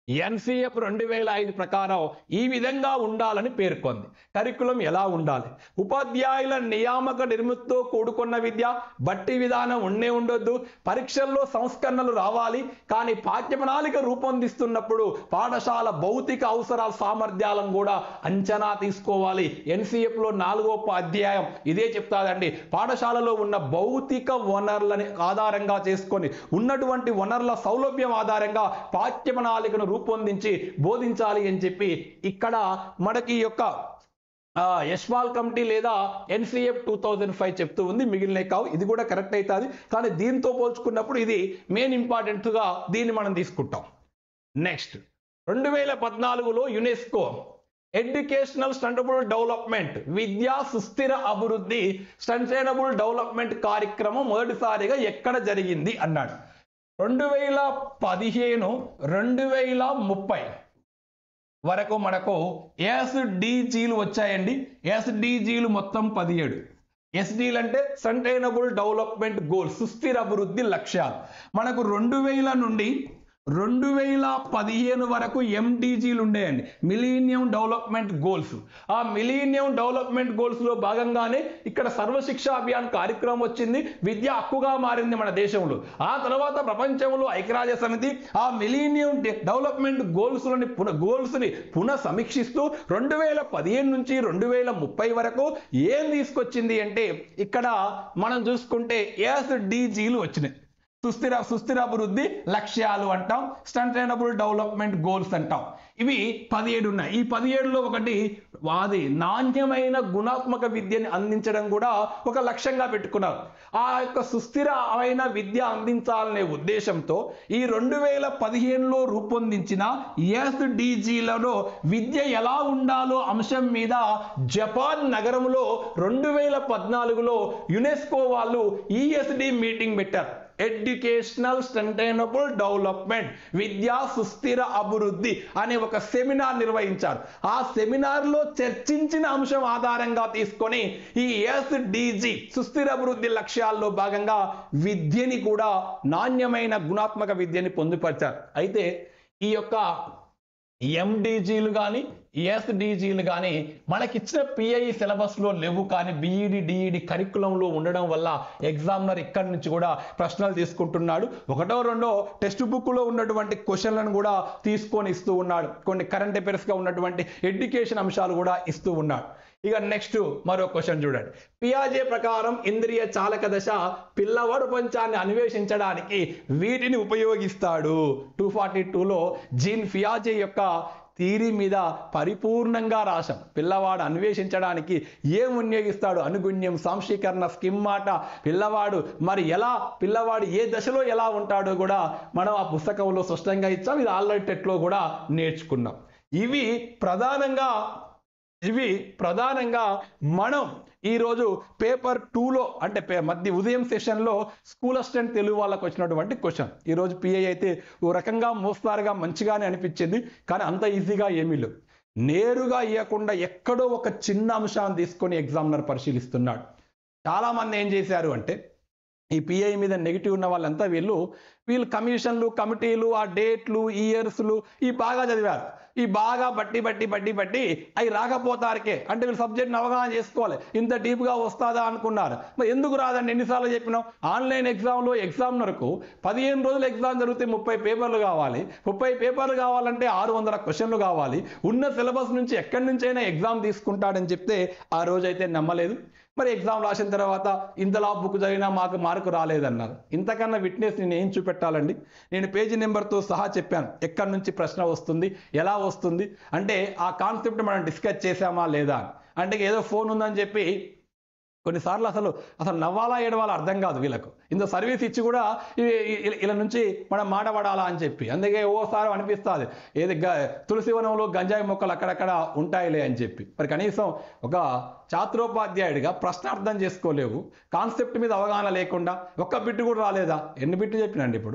S1: ఎన్సిఎఫ్ రెండు వేల ఐదు ప్రకారం ఈ విధంగా ఉండాలని పేర్కొంది కరికులం ఎలా ఉండాలి ఉపాధ్యాయుల నియామక నిర్మితితో కూడుకున్న విద్య బట్టి విధానం ఉండే ఉండొద్దు పరీక్షల్లో సంస్కరణలు రావాలి కానీ పాఠ్య ప్రణాళిక రూపొందిస్తున్నప్పుడు పాఠశాల భౌతిక అవసరాల సామర్థ్యాలను కూడా అంచనా తీసుకోవాలి ఎన్సిఎఫ్ లో నాలుగో అధ్యాయం ఇదే చెప్తాదండి పాఠశాలలో ఉన్న భౌతిక వనరులని ఆధారంగా చేసుకొని ఉన్నటువంటి వనరుల సౌలభ్యం ఆధారంగా పాఠ్య ప్రణాళికను రూపొందించి బోధించాలి అని చెప్పి ఇక్కడ మనకి ఈ యొక్క ఆ, యశ్వాల్ కమిటీ లేదా ఎన్సిఎఫ్ టూ థౌజండ్ ఫైవ్ చెప్తూ ఉంది మిగిలినవి కావు ఇది కూడా కరెక్ట్ అవుతుంది కానీ దీంతో పోల్చుకున్నప్పుడు ఇది మెయిన్ ఇంపార్టెంట్గా దీన్ని మనం తీసుకుంటాం నెక్స్ట్ రెండు వేల పద్నాలుగులో యునెస్కో ఎడ్యుకేషనల్ స్టంటబుల్ డెవలప్మెంట్ విద్యా సుస్థిర అభివృద్ధి సస్టైనబుల్ డెవలప్మెంట్ కార్యక్రమం మొదటిసారిగా ఎక్కడ జరిగింది అన్నాడు రెండు వేల పదిహేను రెండు వేల ముప్పై వరకు మనకు ఎస్డిజీలు వచ్చాయండి ఎస్డిజీలు మొత్తం పదిహేడు ఎస్డీలు అంటే సస్టైనబుల్ డెవలప్మెంట్ గోల్స్ సుస్థిర అభివృద్ధి లక్ష్యాలు మనకు రెండు వేల నుండి రెండు వేల పదిహేను వరకు ఎండిజీలు ఉండేయండి మిలీనియం డెవలప్మెంట్ గోల్స్ ఆ మిలీనియం డెవలప్మెంట్ గోల్స్లో భాగంగానే ఇక్కడ సర్వశిక్ష అభియాన్ కార్యక్రమం వచ్చింది విద్య హక్కుగా మారింది మన దేశంలో ఆ తర్వాత ప్రపంచంలో ఐక్యరాజ్య సమితి ఆ మిలీనియం డెవలప్మెంట్ గోల్స్లోని పున గోల్స్ని పునః సమీక్షిస్తూ రెండు వేల పదిహేను నుంచి రెండు వేల ముప్పై వరకు ఏం తీసుకొచ్చింది అంటే ఇక్కడ మనం చూసుకుంటే ఎస్డిజీలు వచ్చినాయి సుస్థిర సుస్థిర అభివృద్ధి లక్ష్యాలు అంటాం సస్టైనబుల్ డెవలప్మెంట్ గోల్స్ అంటాం ఇవి పదిహేడు ఉన్నాయి ఈ పదిహేడులో ఒకటి అది నాణ్యమైన గుణాత్మక విద్యని అందించడం కూడా ఒక లక్ష్యంగా పెట్టుకున్నారు ఆ యొక్క సుస్థిరమైన విద్య అందించాలనే ఉద్దేశంతో ఈ రెండు వేల పదిహేనులో రూపొందించిన ఎస్డిజిలలో విద్య ఎలా ఉండాలో అంశం మీద జపాన్ నగరంలో రెండు వేల పద్నాలుగులో యునెస్కో వాళ్ళు ఈఎస్డి మీటింగ్ పెట్టారు ఎడ్యుకేషనల్ సస్టైనబుల్ డెవలప్మెంట్ విద్యా సుస్థిర అభివృద్ధి అనే ఒక సెమినార్ నిర్వహించారు ఆ సెమినార్లో చర్చించిన అంశం ఆధారంగా తీసుకొని ఈ ఎస్డిజి సుస్థిర అభివృద్ధి లక్ష్యాల్లో భాగంగా విద్యని కూడా నాణ్యమైన గుణాత్మక విద్యని పొందుపరిచారు అయితే ఈ యొక్క ఎండిజీలు కానీ ఎస్డిజీలు కానీ మనకిచ్చిన పిఐ సిలబస్లో లేవు కానీ బీఈడి డిఈడి కరికులంలో ఉండడం వల్ల ఎగ్జామినర్ ఇక్కడి నుంచి కూడా ప్రశ్నలు తీసుకుంటున్నాడు ఒకటో రెండో టెక్స్ట్ బుక్లో ఉన్నటువంటి క్వశ్చన్లను కూడా తీసుకొని ఇస్తూ ఉన్నాడు కొన్ని కరెంట్ అఫైర్స్గా ఉన్నటువంటి ఎడ్యుకేషన్ అంశాలు కూడా ఇస్తూ ఉన్నాడు ఇక నెక్స్ట్ మరో క్వశ్చన్ చూడండి పియాజే ప్రకారం ఇంద్రియ చాలక దశ పిల్లవాడు ప్రపంచాన్ని అన్వేషించడానికి వీటిని ఉపయోగిస్తాడు టూ ఫార్టీ టూలో జీన్ ఫియాజే యొక్క థీరీ మీద పరిపూర్ణంగా రాశాం పిల్లవాడు అన్వేషించడానికి ఏం వినియోగిస్తాడు అనుగుణ్యం సంశీకరణ స్కిమ్మాట పిల్లవాడు మరి ఎలా పిల్లవాడు ఏ దశలో ఎలా ఉంటాడో కూడా మనం ఆ పుస్తకంలో స్పష్టంగా ఇచ్చాం ఇది ఆల్రెడీ టెట్లో కూడా నేర్చుకున్నాం ఇవి ప్రధానంగా ఇవి ప్రధానంగా మనం ఈరోజు పేపర్ టూలో అంటే పే- మధ్య ఉదయం సెషన్లో స్కూల్ అసిస్టెంట్ తెలుగు వాళ్ళకు వచ్చినటువంటి క్వశ్చన్ ఈరోజు పిఐ అయితే ఓ రకంగా మోస్తారుగా మంచిగానే అనిపించింది కానీ అంత ఈజీగా ఏమీ లేవు నేరుగా ఇవ్వకుండా ఎక్కడో ఒక చిన్న అంశాన్ని తీసుకొని ఎగ్జామినర్ పరిశీలిస్తున్నాడు చాలామంది ఏం చేశారు అంటే ఈ పిఐ మీద నెగిటివ్ ఉన్న వాళ్ళంతా వీళ్ళు వీళ్ళు కమిషన్లు కమిటీలు ఆ డేట్లు ఇయర్స్లు ఈ బాగా చదివారు ఈ బాగా బట్టి బట్టి బట్టి బట్టి అవి రాకపోతారకే అంటే వీళ్ళు సబ్జెక్ట్ని అవగాహన చేసుకోవాలి ఇంత డీప్గా వస్తుందా అనుకున్నారు మరి ఎందుకు రాదండి ఎన్నిసార్లు చెప్పినాం ఆన్లైన్ ఎగ్జామ్లో ఎగ్జామినర్కు పదిహేను రోజులు ఎగ్జామ్ జరిగితే ముప్పై పేపర్లు కావాలి ముప్పై పేపర్లు కావాలంటే ఆరు వందల క్వశ్చన్లు కావాలి ఉన్న సిలబస్ నుంచి ఎక్కడి నుంచైనా ఎగ్జామ్ తీసుకుంటాడని చెప్తే ఆ రోజైతే నమ్మలేదు మరి ఎగ్జామ్ రాసిన తర్వాత ఇంతలా బుక్ చదివినా మాకు మార్కు రాలేదన్నారు ఇంతకన్నా విట్నెస్ నేను ఏం చూపెట్టాలండి నేను పేజీ నెంబర్తో సహా చెప్పాను ఎక్కడి నుంచి ప్రశ్న వస్తుంది ఎలా వస్తుంది అంటే ఆ కాన్సెప్ట్ మనం డిస్కస్ చేసామా లేదా అని. అంటే ఏదో ఫోన్ ఉందని చెప్పి కొన్నిసార్లు అసలు అసలు నవ్వాలా ఏడవాలా అర్థం కాదు వీళ్ళకు ఇంత సర్వీస్ ఇచ్చి కూడా ఇ- ఇ- ఇలా నుంచి మనం మాట పడాలా అని చెప్పి అందుకే ఓసారి అనిపిస్తుంది ఏది గ తులసి వనంలో గంజాయి మొక్కలు అక్కడక్కడ ఉంటాయిలే అని చెప్పి మరి కనీసం ఒక ఛాత్రోపాధ్యాయుడిగా ప్రశ్న అర్థం చేసుకోలేవు కాన్సెప్ట్ మీద అవగాహన లేకుండా ఒక్క బిట్టు కూడా రాలేదా ఎన్ని బిట్టు చెప్పినండి ఇప్పుడు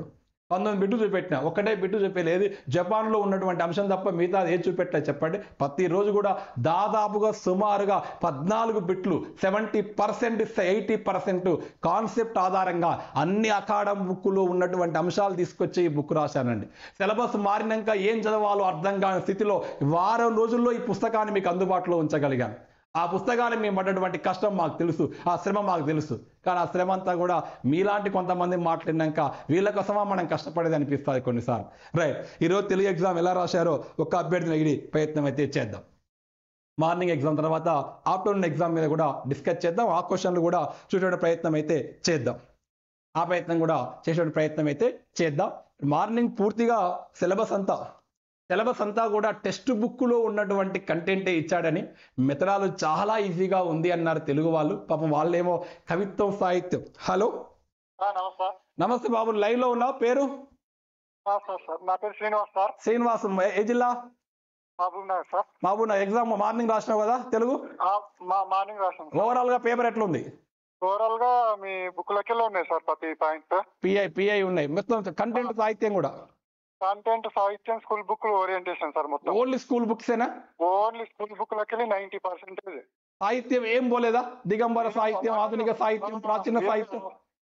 S1: పంతొమ్మిది బిట్టు చూపెట్టిన ఒకటే బిట్టు చూపేది జపాన్లో ఉన్నటువంటి అంశం తప్ప మిగతా ఏది చూపెట్టా చెప్పండి ప్రతిరోజు కూడా దాదాపుగా సుమారుగా పద్నాలుగు బిట్లు seventy percent eighty percent concept ఆధారంగా అన్ని అకాడమ్ బుక్లో ఉన్నటువంటి అంశాలు తీసుకొచ్చి ఈ బుక్ రాశానండి సిలబస్ మారినాక ఏం చదవాలో అర్థం కాని స్థితిలో వారం రోజుల్లో ఈ పుస్తకాన్ని మీకు అందుబాటులో ఉంచగలిగాను ఆ పుస్తకాన్ని మేము పడ్డటువంటి కష్టం మాకు తెలుసు ఆ శ్రమ మాకు తెలుసు కానీ ఆ శ్రమ అంతా కూడా మీలాంటి కొంతమంది మాట్లాడినాక వీళ్ళ కోసమా మనం కష్టపడేది అనిపిస్తుంది కొన్నిసార్లు రైట్ ఈరోజు తెలుగు ఎగ్జామ్ ఎలా రాశారో ఒక్క అభ్యర్థిని అడిగి ప్రయత్నం అయితే చేద్దాం మార్నింగ్ ఎగ్జామ్ తర్వాత ఆఫ్టర్నూన్ ఎగ్జామ్ మీద కూడా డిస్కస్ చేద్దాం ఆ క్వశ్చన్లు కూడా చూసే ప్రయత్నం అయితే చేద్దాం ఆ ప్రయత్నం కూడా చేసే ప్రయత్నం అయితే చేద్దాం మార్నింగ్ పూర్తిగా సిలబస్ అంతా సిలబస్ అంతా కూడా టెక్స్ట్ బుక్లో ఉన్నటువంటి కంటెంటే ఇచ్చాడని మెథడాలు చాలా ఈజీగా ఉంది అన్నారు తెలుగు వాళ్ళు పాపం వాళ్ళేమో కవిత్వం సాహిత్యం హలో
S2: నమస్తే
S1: నమస్తే బాబు లైవ్ లో ఉన్నావు పేరు
S2: సార్ సార్ నా పేరు శ్రీనివాస్ సార్
S1: శ్రీనివాస్ ఏ జిల్లా
S2: మహబూబ్ నగర్ సార్
S1: బాబు నా ఎగ్జామ్ మార్నింగ్ రాసినావు కదా తెలుగు
S2: ఆ, మా మార్నింగ్ రాసాం సార్
S1: ఓవరాల్ గా పేపర్ ఎట్లుంది
S2: ఓవరాల్ గా మీ బుక్ లెక్కలో ఉన్నాయి సార్ ప్రతి పాయింట్
S1: పిఐ పిఐ ఉన్నాయి మొత్తం కంటెంట్ సాహిత్యం కూడా
S2: కంటెంట్ సాహిత్యం స్కూల్ బుక్ ఓరియంటేషన్ సార్ మొత్తం
S1: ఓన్లీ స్కూల్ బుక్సేనా
S2: ఓన్లీ స్కూల్ బుక్ లెక్కలి నైన్టీ పర్సెంటేజ్
S1: సాహిత్యం ఏం పోలేదా దిగంబర సాహిత్యం ఆధునిక సాహిత్యం ప్రాచీన సాహిత్యం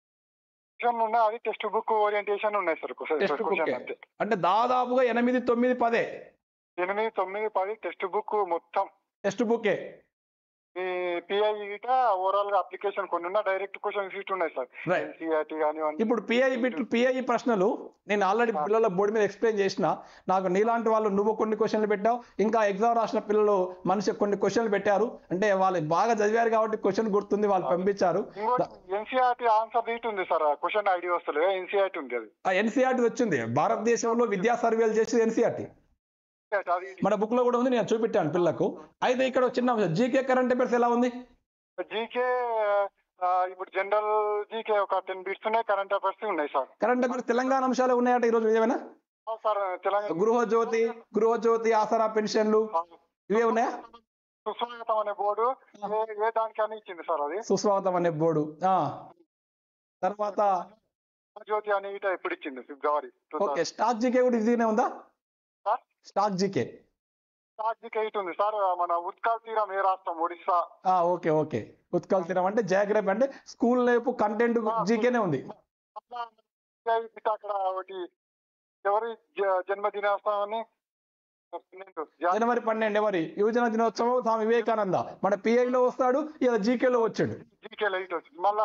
S2: ఉన్నాయి అది టెక్స్ట్ బుక్ ఓరియంటేషన్ ఉన్నాయి సార్
S1: టెక్స్ట్ బుక్
S2: క్వశ్చన్ అంతే
S1: అంటే దాదాపుగా ఎనిమిది తొమ్మిది పదే
S2: ఎనిమిది తొమ్మిది పది టెక్స్ట్ బుక్ మొత్తం
S1: టెక్స్ట్ బుకే
S2: మీ పిఐ గిట ఓవరాల్ గా అప్లికేషన్ కొన్ని ఉన్న డైరెక్ట్ క్వశ్చన్ సీట్ ఉన్నాయి సార్
S1: రైట్
S2: ఎన్సీఆర్టీ కానివ్వండి
S1: ఇప్పుడు పిఐ బిట్ పిఐ ప్రశ్నలు నేను ఆల్రెడీ పిల్లల బోర్డు మీద ఎక్స్ప్లెయిన్ చేసిన నాకు నీలాంటి వాళ్ళు నువ్వు కొన్ని క్వశ్చన్లు పెట్టావు ఇంకా ఎగ్జామ్ రాసిన పిల్లలు మనిషి కొన్ని క్వశ్చన్లు పెట్టారు అంటే వాళ్ళు బాగా చదివారు కాబట్టి క్వశ్చన్ గుర్తుంది వాళ్ళు పంపించారు
S2: ఇంకోటి ఎన్సీఆర్టీ ఆన్సర్ రీట్ ఉంది సార్ క్వశ్చన్ ఐడి వస్తలేదు ఎన్సీఆర్టీ ఉంది అది
S1: ఆ ఎన్సీఆర్టీ వచ్చింది భారతదేశంలో విద్యా సర్వేలు చేసేది ఎన్సీఆర్టీ
S2: అది
S1: మన బుక్ లో కూడా ఉంది నేను చూపెట్టాను పిల్లకు అయితే ఇక్కడ ఒక చిన్న జీకే కరెంట్ అఫైర్స్ ఎలా ఉంది
S2: జీకే ఇప్పుడు జనరల్ జీకే ఒక టెన్ బిట్స్ ఉన్నాయి కరెంట్ అఫైర్స్ ఉన్నాయి సార్
S1: కరెంట్ అఫైర్స్ తెలంగాణ అంశాలు ఉన్నాయట ఈరోజు ఏమైనా
S2: ఆ, సార్ తెలంగాణ
S1: గృహజ్యోతి గృహజ్యోతి ఆసరా పెన్షన్లు ఇవే ఉన్నాయా
S2: సుస్వాగతం అనే బోర్డు ఏ- ఏ దానికైనా ఇచ్చింది సార్ అది
S1: సుస్వాగతం అనే బోర్డు ఆ తర్వాత
S2: జ్యోతి అని ఇట ఎప్పుడు ఇచ్చింది ఫిబ్రవరి
S1: ఓకే స్టాక్ జీకే కూడా ఈజీగానే ఉందా
S2: sir
S1: stock GK
S2: stock GK ఇటు ఉంది సార్ మన ఉత్కల్ తీరం ఏ రాష్ట్రం ఒడిస్సా
S1: ఆ ఓకే ఓకే ఉత్కల్ తీరం అంటే జాగ్రఫీ అంటే స్కూల్ వైపు కంటెంట్ జీకేనే ఉంది
S2: అట్లా ఇట అక్కడ ఒకటి ఎవరి జ- జన్మదినోత్సవాన్ని పన్నెండు జా-
S1: జనవరి పన్నెండు ఎవరి యువజన దినోత్సవం స్వామి వివేకానంద మన PI లో వస్తాడు ఇలా జీకేలో వచ్చాడు
S2: జీకే లైట్ వచ్చింది మళ్ళా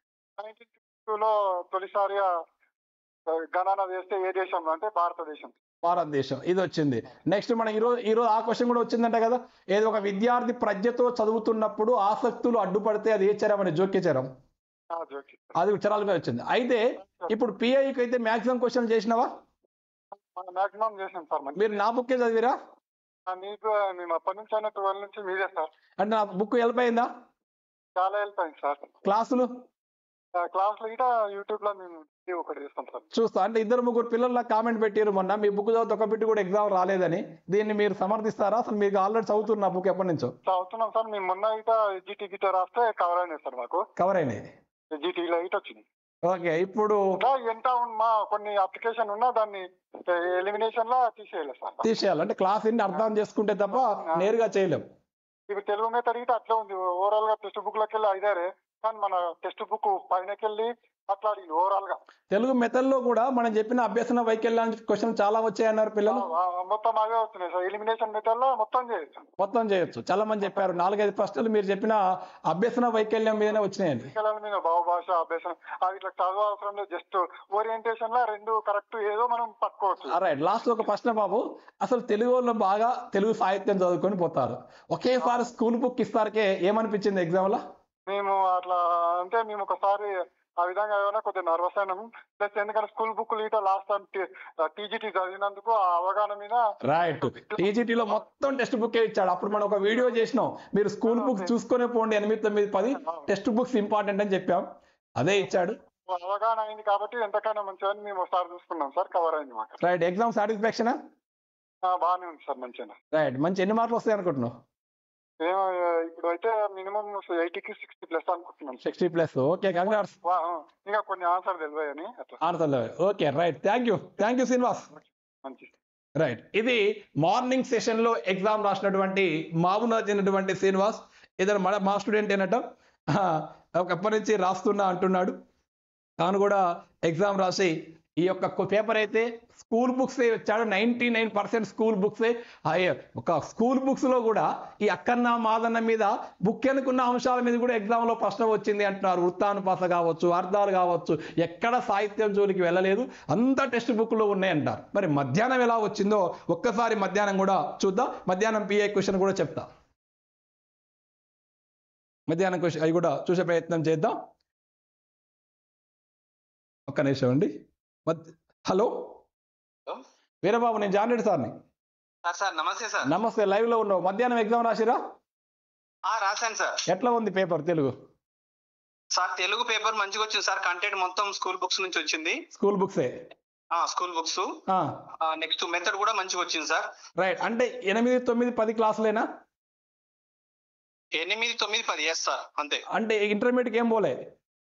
S2: నైన్టీన్ లో తొలిసారిగా ఆ, గణన వేస్తే ఏ దేశంలో అంటే భారతదేశం
S1: భారతదేశం ఇది వచ్చింది నెక్స్ట్ మన ఈరోజు ఈరోజు ఆ క్వశ్చన్ కూడా వచ్చిందంట కదా ఏదో ఒక విద్యార్థి ప్రజ్ఞతో చదువుతున్నప్పుడు ఆసక్తులు అడ్డుపడితే అది ఏ చరం అని జోక్య చరం
S2: ఆ, జోకి
S1: అది చరాల మీద వచ్చింది అయితే ఇప్పుడు పిఐకి అయితే మాక్సిమం క్వశ్చన్ చేసినావా
S2: మనం మాక్సిమం చేసాం సార్ మంచి
S1: మీరు నా బుక్కే చదివిరా
S2: ఆ, మీకు మేము అప్పటి నుంచి అయినా ట్వెల్వ్ నుంచి మీదే సార్
S1: అంటే నా బుక్ హెల్ప్ అయిందా
S2: చాలా హెల్ప్ అయింది సార్
S1: క్లాసులు
S2: క్లాస్ లో గిట యూట్యూబ్ లో మేము video ఒకటి చేస్తాం సార్
S1: చూస్తా అంటే ఇద్దరు ముగ్గురు పిల్లలు నాకు కామెంట్ పెట్టారు మొన్న మీ బుక్ చదివితే ఒక బిట్ కూడా ఎగ్జామ్ రాలేదని దీన్ని మీరు సమర్థిస్తారా అసలు మీకు ఆల్రెడీ చదువుతున్న బుక్ ఎప్పటి నుంచో
S2: చదువుతున్నాం సార్ మేము మొన్న గిట జీటీ గిట రాస్తే కవర్ అయినాయి సార్ మాకు
S1: కవర్ అయినాయి
S2: జీటీలో గిట వచ్చింది
S1: ఓకే ఇప్పుడు
S2: ఇంకా ఎంత ఉన్నా కొన్ని అప్లికేషన్ ఉన్నా దాన్ని ఎలిమినేషన్ లో తీసేయాలి సార్
S1: తీసేయాలి అంటే క్లాస్ ఇన్ని అర్థం చేసుకుంటే తప్ప నేరుగా చేయలేం
S2: ఇప్పుడు తెలుగు మెథడ్ గిట అట్లా ఉంది ఓవరాల్ గా టెక్స్ట్ బుక్ లోకి వెళ్ళి ఐదారే కానీ మన టెక్స్ట్ బుక్ పైనకి వెళ్ళి అట్లా అడిగింది ఓవరాల్ గా
S1: తెలుగు మెథడ్లో కూడా మనం చెప్పిన అభ్యసన వైకల్యానికి క్వశ్చన్ చాలా వచ్చాయన్నారు పిల్లలు
S2: ఆ, ఆ, మొత్తం అవే వస్తున్నాయి సార్ ఎలిమినేషన్ మెథడ్ లో మొత్తం చేయొచ్చు
S1: మొత్తం చేయొచ్చు చాలా మంది చెప్పారు నాలుగైదు ప్రశ్నలు మీరు చెప్పిన అభ్యసన వైకల్యం మీదనే వచ్చినాయండి
S2: పిల్లల మీద భాష అభ్యాసం అవి ఇట్లా చదువు అవసరం లేదు జస్ట్ ఓరియంటేషన్ లో రెండు కరెక్ట్ ఏదో మనం పట్టుకోవచ్చు
S1: రైట్ లాస్ట్ ఒక ప్రశ్న బాబు అసలు తెలుగు వాళ్ళు బాగా తెలుగు సాహిత్యం చదువుకొని పోతారు ఒకేసారి స్కూల్ బుక్ ఇస్తారకే ఏమనిపించింది ఎగ్జామ్ లో
S2: మేము అట్లా అంటే మేము ఒకసారి ఆ విధంగా ఏమైనా కొద్దిగా నర్వస్ అయినాము ప్లస్ ఎందుకంటే స్కూల్ బుక్ ఇట లాస్ట్ టైం టీజీటీ చదివినందుకు ఆ అవగాహన మీద
S1: రైట్ టీజీటీలో మొత్తం టెక్స్ట్ బుక్ ఇచ్చాడు అప్పుడు మనం ఒక వీడియో చేసినాం మీరు స్కూల్ బుక్స్ చూసుకునే పోండి ఎనిమిది తొమ్మిది పది టెక్స్ట్ బుక్స్ ఇంపార్టెంట్ అని చెప్పాం అదే ఇచ్చాడు
S2: అవగాహన అయింది కాబట్టి ఎంతకైనా మంచిదని మేము ఒకసారి చూసుకున్నాం సార్ కవర్ అయింది మాకు
S1: రైట్ ఎగ్జామ్ సాటిస్ఫాక్షన్
S2: ఆ, బాగానే ఉంది సార్ మంచిగా
S1: రైట్ మంచి ఎన్ని మార్కులు వస్తాయి అనుకుంటున్నావు
S2: ఏమో ఇప్పుడు అయితే మినిమం ఎయిటీకి సిక్స్టీ ప్లస్ అనుకుంటున్నాం sir
S1: sixty plus okay congrats
S2: వా- ఆ. ఇక ఇంకా కొన్ని ఆన్సర్ తెలియని అట్లా
S1: answer okay right thank you thank you Srinivas
S2: మంచి
S1: రైట్ ఇది మార్నింగ్ సెషన్ లో ఎగ్జామ్ రాసినటువంటి మామూలు చెందినటువంటి శ్రీనివాస్ ఇతను మన మా స్టూడెంట్ ఏనట ఆ, ఒకప్పటి నుంచి రాస్తున్నా అంటున్నాడు తాను కూడా ఎగ్జామ్ రాసి ఈ యొక్క పేపర్ అయితే స్కూల్ బుక్స్ వచ్చాడు ninety nine percent school books ఒక స్కూల్ బుక్స్ లో కూడా ఈ అక్కన్న మాదన్న మీద బుక్ అనుకున్న అంశాల మీద కూడా ఎగ్జామ్ లో ప్రశ్న వచ్చింది అంటున్నారు వృత్తానుపాస కావచ్చు అర్థాలు కావచ్చు ఎక్కడ సాహిత్యం జోలికి వెళ్ళలేదు అంత టెక్స్ట్ బుక్ లో ఉన్నాయంటారు మరి మధ్యాహ్నం ఎలా వచ్చిందో ఒక్కసారి మధ్యాహ్నం కూడా చూద్దాం మధ్యాహ్నం పిఏ క్వశ్చన్ కూడా చెప్తా మధ్యాహ్నం క్వశ్చన్ అవి కూడా చూసే ప్రయత్నం చేద్దాం ఒక్క నిమిషం అండి మధ్య- హలో
S3: హలో.
S1: వీరబాబు నేను జాన్రెడ్డి సార్ని
S3: సార్ సార్ నమస్తే సార్
S1: నమస్తే లైవ్ లో ఉన్నావు మధ్యాహ్నం ఎగ్జామ్ రాసిరా
S3: ఆ రాశాను సార్
S1: ఎట్లా ఉంది paper Telugu
S3: sir Telugu paper మంచిగా వచ్చింది సార్ కంటెంట్ మొత్తం స్కూల్ బుక్స్ నుంచి వచ్చింది
S1: స్కూల్ బుక్సే
S3: ఆ స్కూల్ బుక్స్ నెక్స్ట్ మెథడ్ కూడా మంచిగా వచ్చింది సార్
S1: రైట్ అంటే ఎనిమిది తొమ్మిది పది క్లాసులేనా
S3: ఎనిమిది తొమ్మిది పది ఎస్ సార్ అంతే
S1: అంటే ఇంటర్మీడియట్కి ఏం పోలే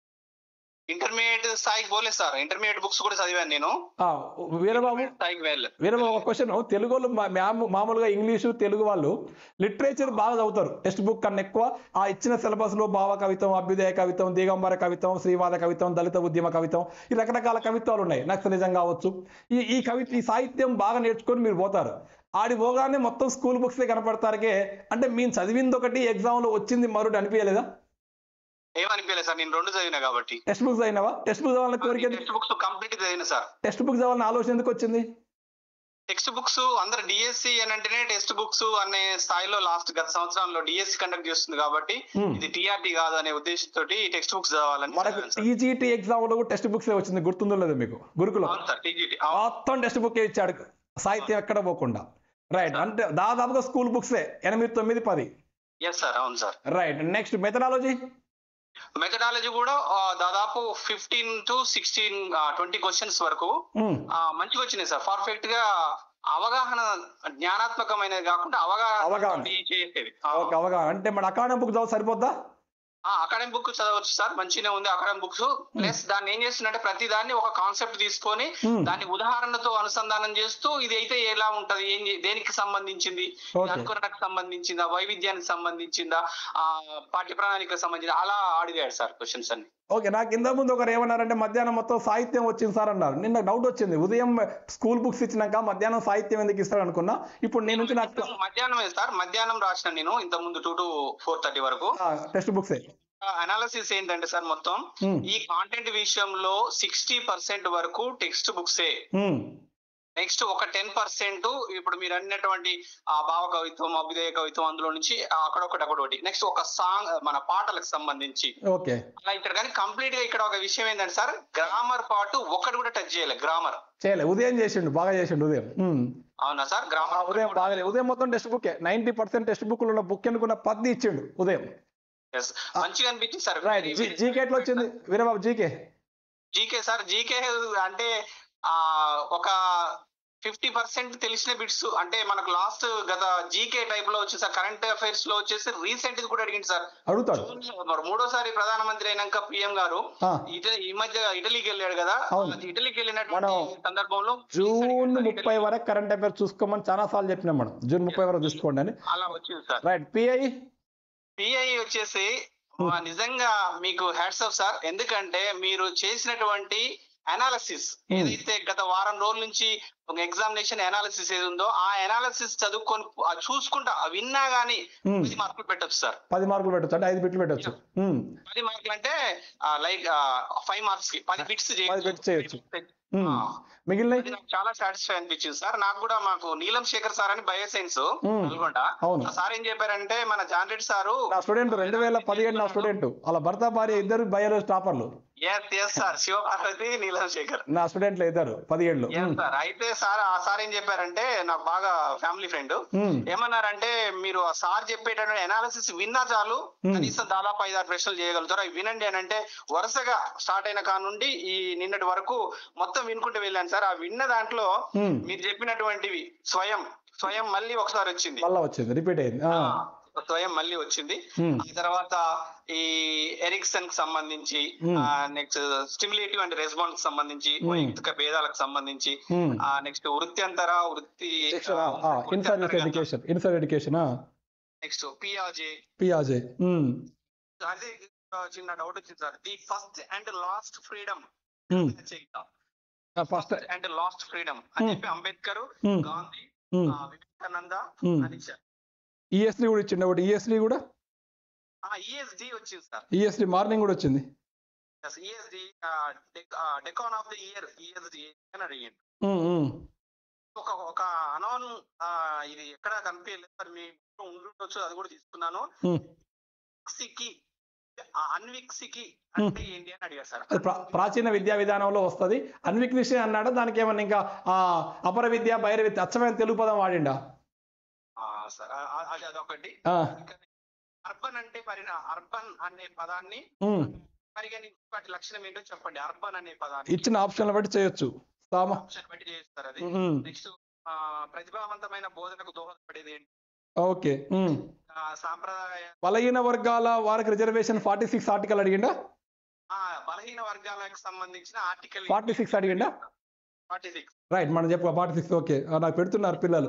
S3: ఇంటర్మీడియట్ స్థాయికి పోలేదు సార్ ఇంటర్మీడియట్ బుక్స్ కూడా చదివాను నేను
S1: ఆ, వీరబాబు
S3: స్థాయికి వెళ్ళలేదు
S1: వీరబాబు ఒక క్వశ్చన్ తెలుగు వాళ్ళు మా- మా- మామూలుగా ఇంగ్లీషు తెలుగు వాళ్ళు లిటరేచర్ బాగా చదువుతారు టెక్స్ట్ బుక్ కన్నా ఎక్కువ ఆ ఇచ్చిన సిలబస్ లో భావ కవితం అభ్యుదయ కవితం దిగంబర కవితం శ్రీవాద కవితం దళిత ఉద్యమ కవితం ఈ రకరకాల కవిత్వాలు ఉన్నాయి నక్సలిజం కావచ్చు ఈ ఈ కవి ఈ సాహిత్యం బాగా నేర్చుకొని మీరు పోతారు ఆడి పోగానే మొత్తం స్కూల్ బుక్స్ కనపడతారుకే అంటే మేము చదివింది ఒకటి ఎగ్జామ్ లో వచ్చింది మరొకటి అనిపించలేదా
S3: ఏమనిపించలేదు సార్ నేను రెండు చదివినా కాబట్టి
S1: టెక్స్ట్ బుక్స్ అయినవా టెక్స్ట్ బుక్ చదవాలని కోరిక
S3: టెక్స్ట్ బుక్స్ కంప్లీట్ చదివిన సార్
S1: టెక్స్ట్ బుక్ చదవాలని ఆలోచన ఎందుకు వచ్చింది
S3: టెక్స్ట్ బుక్స్ అందరు డిఎస్సి అని అంటేనే టెక్స్ట్ బుక్స్ అనే స్థాయిలో లాస్ట్ గత సంవత్సరంలో డిఎస్సి కండక్ట్ చేస్తుంది కాబట్టి
S1: Hmm.
S3: ఇది టీఆర్టీ కాదు అనే ఉద్దేశంతో టెక్స్ట్ బుక్స్ చదవాలని
S1: మనకు
S3: చదివాను సార్.
S1: టీజీటీ ఎగ్జామ్ లో కూడా టెక్స్ట్ బుక్స్ వచ్చింది గుర్తుందో లేదు మీకు గురుకులం
S3: అవును సార్ టీజీటీ
S1: మొత్తం టెక్స్ట్ బుక్ ఇచ్చాడు సాహిత్యం ఎక్కడ పోకుండా రైట్ అంటే దాదాపుగా స్కూల్ బుక్సే ఎనిమిది తొమ్మిది పది
S3: ఎస్ సార్ అవును sir
S1: right next methodology
S3: methodology కూడా ఆ, దాదాపు fifteen to sixteen twenty questions వరకు ఆ, మంచిగా వచ్చినాయి సార్ పర్ఫెక్ట్ గా అవగాహన జ్ఞానాత్మకమైనది కాకుండా అవగాహన
S1: అవగాహన.
S3: తోటి చేసేది
S1: ఓకే అవగా అంటే మన అకాడమిక్ బుక్ చదువు సరిపోద్దా
S3: అకాడమిక్ బుక్ చదవచ్చు సార్ మంచిగానే ఉంది అకాడమిక్ బుక్స్ ప్లస్ దాన్ని ఏం చేస్తుందంటే ప్రతి దాన్ని ఒక కాన్సెప్ట్ తీసుకొని
S1: Hmm.
S3: దాన్ని ఉదాహరణతో అనుసంధానం చేస్తూ ఇది అయితే ఎలా ఉంటది ఏం చే- దేనికి సంబంధించింది ఇది
S1: Okay.
S3: అనుకరణకు సంబంధించిందా వైవిధ్యానికి సంబంధించిందా ఆ పాఠ్య ప్రణాళికకు సంబంధించి అలా అడిగాడు సార్ క్వశ్చన్స్ అన్ని
S1: ఓకే నాకు ఇంత ముందు ఒకరు ఏమన్నారంటే మధ్యాహ్నం మొత్తం సాహిత్యం వచ్చింది సార్ అన్నారు నిన్న డౌట్ వచ్చింది ఉదయం స్కూల్ బుక్స్ ఇచ్చినాక మధ్యాహ్నం సాహిత్యం ఎందుకు ఇస్తాడు అనుకున్నా ఇప్పుడు నేను నుంచి నాకు
S3: మధ్యాహ్నం సార్ మధ్యాహ్నం రాసిన నేను ఇంత ముందు టూ టు ఫోర్ థర్టీ వరకు
S1: టెక్స్ట్ బుక్సే
S3: అనాలిసిస్ ఏంటంటే సార్ మొత్తం
S1: Hmm.
S3: ఈ కాంటెంట్ విషయంలో సిక్స్టీ పర్సెంట్ వరకు టెక్స్ట్ బుక్సే నెక్స్ట్ ఒక టెన్ పర్సెంట్ ఇప్పుడు మీరు అన్నటువంటి ఆ భావ కవిత్వం అభ్యుదయ కవిత్వం అందులో నుంచి ఆ అక్కడొకటి అక్కడొకటి నెక్స్ట్ ఒక సాంగ్ మన పాటలకు సంబంధించి
S1: ఓకే
S3: అలా ఇక్కడ కానీ కంప్లీట్ గా ఇక్కడ ఒక విషయం ఏంటంటే సార్ గ్రామర్ పాటు ఒక్కటి కూడా టచ్ చేయలేదు గ్రామర్
S1: చేయలే ఉదయం చేసిండు బాగా చేసిండు ఉదయం ఉమ్.
S3: అవునా సార్
S1: ఆ,
S3: గ్రామర్
S1: ఉదయం బాగా ఉదయం మొత్తం text book ninety percent text book ఉన్న బుక్ అనుకున్న పద్ది ఇచ్చిండు ఉదయం
S3: మంచిగా అనిపించింది సార్
S1: రైట్ జీకే ఎట్లా వచ్చింది Veerababu GK
S3: GK sir GK అంటే ఆ ఒక ఫిఫ్టీ పర్సెంట్ తెలిసిన బిట్స్ అంటే మనకు లాస్ట్ గత జీకే టైప్ లో వచ్చి సార్ కరెంట్ అఫైర్స్ లో వచ్చేసి రీసెంట్ ఇది కూడా అడిగింది సార్
S1: అడుగుతాడు
S3: జూన్ మరి మూడోసారి ప్రధానమంత్రి అయినాక పిఎం గారు
S1: ఆ,
S3: ఇట- ఈ మధ్య ఇటలీకి వెళ్ళాడు కదా
S1: అవును.
S3: ఇటలీకి వెళ్ళినటువంటి
S1: మనం
S3: సందర్భంలో
S1: జూన్ ముప్పై వరకు కరెంట్ అఫైర్స్ చూసుకోమని చాలా సార్లు చెప్పినాం మనం జూన్ ముప్పై వరకు చూసుకోండి అని
S3: అలా వచ్చింది సార్
S1: రైట్ పిఐ
S3: పిఐ వచ్చేసి ఆ, నిజంగా మీకు హ్యాట్సప్ సార్ ఎందుకంటే మీరు చేసినటువంటి అనాలిసిస్
S1: Hmm.
S3: ఏదైతే గత వారం రోజుల నుంచి ఒక ఎగ్జామినేషన్ అనాలిసిస్ ఏది ఉందో ఆ అనాలిసిస్ చదువుకొని ఆ చూసుకుంటా ఆ విన్నా గానీ
S1: Hmm.
S3: పది మార్కులు పెట్టొచ్చు సార్
S1: పది మార్కులు పెట్టొచ్చు అంటే ఐదు బిట్లు పెట్టొచ్చు ఉమ్,
S3: పది మార్కులు అంటే లైక్ ఫైవ్ మార్క్స్ కి పది బిట్స్
S1: పది bits చేయొచ్చు. ఉమ్. మిగిలినవి
S3: అది నాకు చాలా సాటిస్ఫై అనిపించింది సార్ నాకు కూడా మాకు నీలం శేఖర్ సార్ అని బయో సైన్స్
S1: Hmm.
S3: నల్గొండ
S1: అవును.
S3: ఆ సార్ ఏం చెప్పారంటే మన జాన్రెడ్డి సారు
S1: నా స్టూడెంట్ రెండు వేల పదిహేడు నా స్టూడెంట్ వాళ్ళ భర్త భార్య ఇద్దరు బయాలజీ టాపర్లు
S3: yes yes sir Shivaparvathi Neelam Shekhar
S1: నా స్టూడెంట్లు ఇద్దరు పదిహేడులో
S3: ఎస్ సార్ అయితే సార్ ఆ సార్ ఏం చెప్పారంటే నాకు బాగా ఫ్యామిలీ ఫ్రెండ్
S1: ఉమ్,
S3: ఏమన్నారంటే మీరు ఆ సార్ చెప్పేటటువంటి అనాలిసిస్ విన్నా చాలు
S1: Hmm.
S3: కనీసం దాదాపు ఐదు ఆరు ప్రశ్నలు చేయగలుగుతారు అవి వినండి అని అంటే వరుసగా స్టార్ట్ అయిన కాడ నుండి ఈ నిన్నటి వరకు మొత్తం వినుకుంటూ వెళ్ళాను సార్ ఆ విన్న దాంట్లో
S1: ఉమ్.
S3: మీరు చెప్పినటువంటివి స్వయం స్వయం మళ్ళీ ఒకసారి వచ్చింది
S1: మళ్ళా వచ్చింది రిపీట్ అయింది ఆ,
S3: స్వయం మళ్ళీ వచ్చింది
S1: ఉమ్,
S3: ఆ తర్వాత ఈ ఎరిక్సన్ కి సంబంధించి
S1: Hmm.
S3: Next stimulative and response కి సంబంధించి
S1: Hmm.
S3: వైయక్తిక భేదాలకు సంబంధించి
S1: ఉమ్.
S3: ఆ నెక్స్ట్ వృత్యంతర వృత్తి
S1: in service education in service education
S3: next పియాజే
S1: పియాజే ఉమ్,
S3: అదే ఆ, చిన్న డౌట్ వచ్చింది sir the first and last freedom
S1: um. First
S3: and last freedom అని
S1: Hmm.
S3: చెప్పి అంబేద్కర్
S1: ఉమ్,
S3: గాంధీ
S1: ఉమ్,
S3: ఆ, వివేకానంద
S1: ఉమ్.
S3: అని ఇచ్చారు
S1: ఈఎస్డి కూడా ఇచ్చిండు ఒకటి ఈఎస్డి కూడా
S3: ఈఎస్డి వచ్చింది సార్
S1: ఈఎస్డి మార్నింగ్ కూడా వచ్చింది
S3: ESD decade of the year ESD అని అడిగింది
S1: ఉమ్, ఉమ్,
S3: ఒక ఒక అనోన్ ఇది ఎక్కడ కనిపించలేదు మరి మీ ఉండొచ్చు అది కూడా తీసుకున్నాను
S1: ఉమ్.
S3: విక్సికి అన్విక్సికి అంటే ఏంటి అని అడిగారు సార్
S1: అది ప్రా- ప్రాచీన విద్యా విధానంలో వస్తుంది అన్విక్ విషయం అన్నాడు దానికి ఏమన్నా ఇంకా ఆ, అపర విద్య బైర విద్య అచ్చమైన తెలుగు పదం వాడిండా
S3: ఆ, సార్ ఆ, ఆ, అది అదొకటి
S1: ఆ,
S3: అర్బన్ అంటే మరి అర్బన్ అనే పదాన్ని
S1: ఉమ్.
S3: పరిగణించి వాటి లక్షణం ఏంటో చెప్పండి అర్బన్ అనే పదాన్ని
S1: ఇచ్చిన ఆప్షన్లు బట్టి చేయొచ్చు సామ
S3: ఆప్షన్ బట్టి చేస్తారు అది
S1: ఉమ్,
S3: నెక్స్ట్ ప్రతిభావంతమైన బోధనకు దోహదపడేది ఏంటి
S1: ఓకే ఉమ్.
S3: ఆ, సాంప్రదాయ
S1: బలహీన వర్గాల వారికి రిజర్వేషన్ ఫార్టీ సిక్స్ ఆర్టికల్ అడిగిండా
S3: ఆ, బలహీన వర్గాలకు సంబంధించిన ఆర్టికల్
S1: 46 అడిగిండా?
S3: ఫార్టీ సిక్స్
S1: రైట్ మనం చెప్పు ఫార్టీ సిక్స్ ఓకే ఆ, నాకు పెడుతున్నారు పిల్లలు